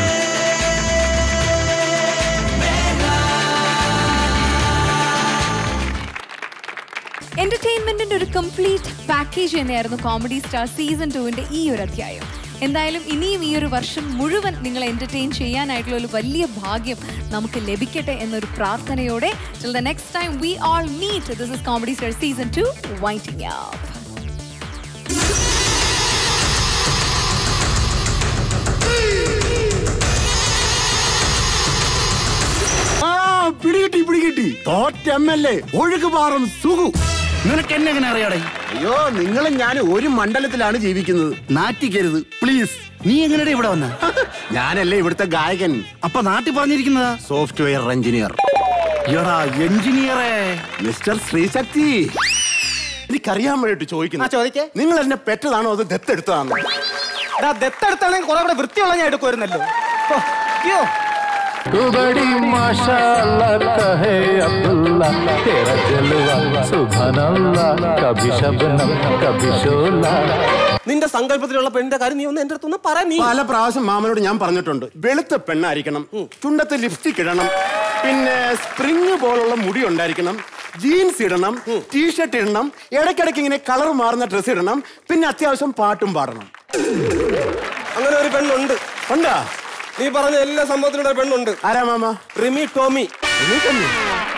എന്റർടൈൻമെന്റിന്റെ ഒരു കംപ്ലീറ്റ് പാക്കേജ് തന്നെയായിരുന്നു കോമഡി സ്റ്റാർ സീസൺ ടുവിന്റെ ഈ ഒരു അധ്യായം എന്തായാലും ഇനിയും ഈ ഒരു വർഷം മുഴുവൻ നിങ്ങളെ എന്റർടൈൻ ചെയ്യാനായിട്ടുള്ള ഒരു വലിയ ഭാഗ്യം നമുക്ക് ലഭിക്കട്ടെ എന്നൊരു പ്രാർത്ഥനയോടെ till the next time we all meet this is comedy star season two waiting up ആ പിടികിട്ടി പിടികിട്ടി തോറ്റ എം എൽ എ ഒഴുക്ക് മാറും സുഖു നിനക്ക് എന്നെ എങ്ങനെ അറിയാടേ അയ്യോ നിങ്ങളും ഞാൻ ഒരു മണ്ഡലത്തിലാണ് ജീവിക്കുന്നത് നാറ്റിക്കരുത് പ്ലീസ് നീ എങ്ങനെയാ ഇവിടെ വന്ന ഞാനല്ലേ ഇവിടുത്തെ ഗായകൻ അപ്പൊ നാട്ടിൽ പറഞ്ഞിരിക്കുന്നതാ സോഫ്റ്റ്വെയർ എഞ്ചിനീയർ എടാ എഞ്ചിനീയറെ മിസ്റ്റർ ശ്രീശക്തി എനിക്കറിയാൻ വേണ്ടിട്ട് ചോദിക്കുന്നു ചോദിക്കേ നിങ്ങൾ എന്നെ പെറ്റതാണോ അത് ദത്തെടുത്തതാണോ ദത്തെടുത്താണെങ്കിൽ കുറെ കൂടെ വൃത്തിയുള്ള ഞാൻ എടുക്കുമായിരുന്നല്ലോ ഓ, അയ്യോ तू बड़ी माशाअल्लाह कहे अब्दुल्ला तेरा जलवा सुभान अल्लाह कभी शबनम कभी शोला നിന്റെ സങ്കല്പത്തിലുള്ള പെണ്ണിന്റെ കാര്യം നീ ഒന്ന് എന്റെ അടുത്തൊന്ന് പറ നീ പല പ്രാവശ്യം മാമനോട് ഞാൻ പറഞ്ഞിട്ടുണ്ട് വെളുത്ത പെണ്ണായിരിക്കണം ചുണ്ടത്ത് ലിപ്സ്റ്റിക് ഇടണം പിന്നെ സ്പ്രിങ് പോലുള്ള മുടി ഉണ്ടായിരിക്കണം ജീൻസ് ഇടണം ടീഷർട്ട് ഇടണം ഇടയ്ക്കിടയ്ക്ക് ഇങ്ങനെ കളർ മാറുന്ന ഡ്രസ്സ് ഇടണം പിന്നെ അത്യാവശ്യം പാട്ടും പാടണം അങ്ങനെ ഒരു പെണ്ണുണ്ട് ഉണ്ടാ നീ പറഞ്ഞ എല്ലാ സംഭവത്തിനും ഒരു പെണ്ണുണ്ട് ആരാ മാമ റിമി ടോമി റിമി ടോമി?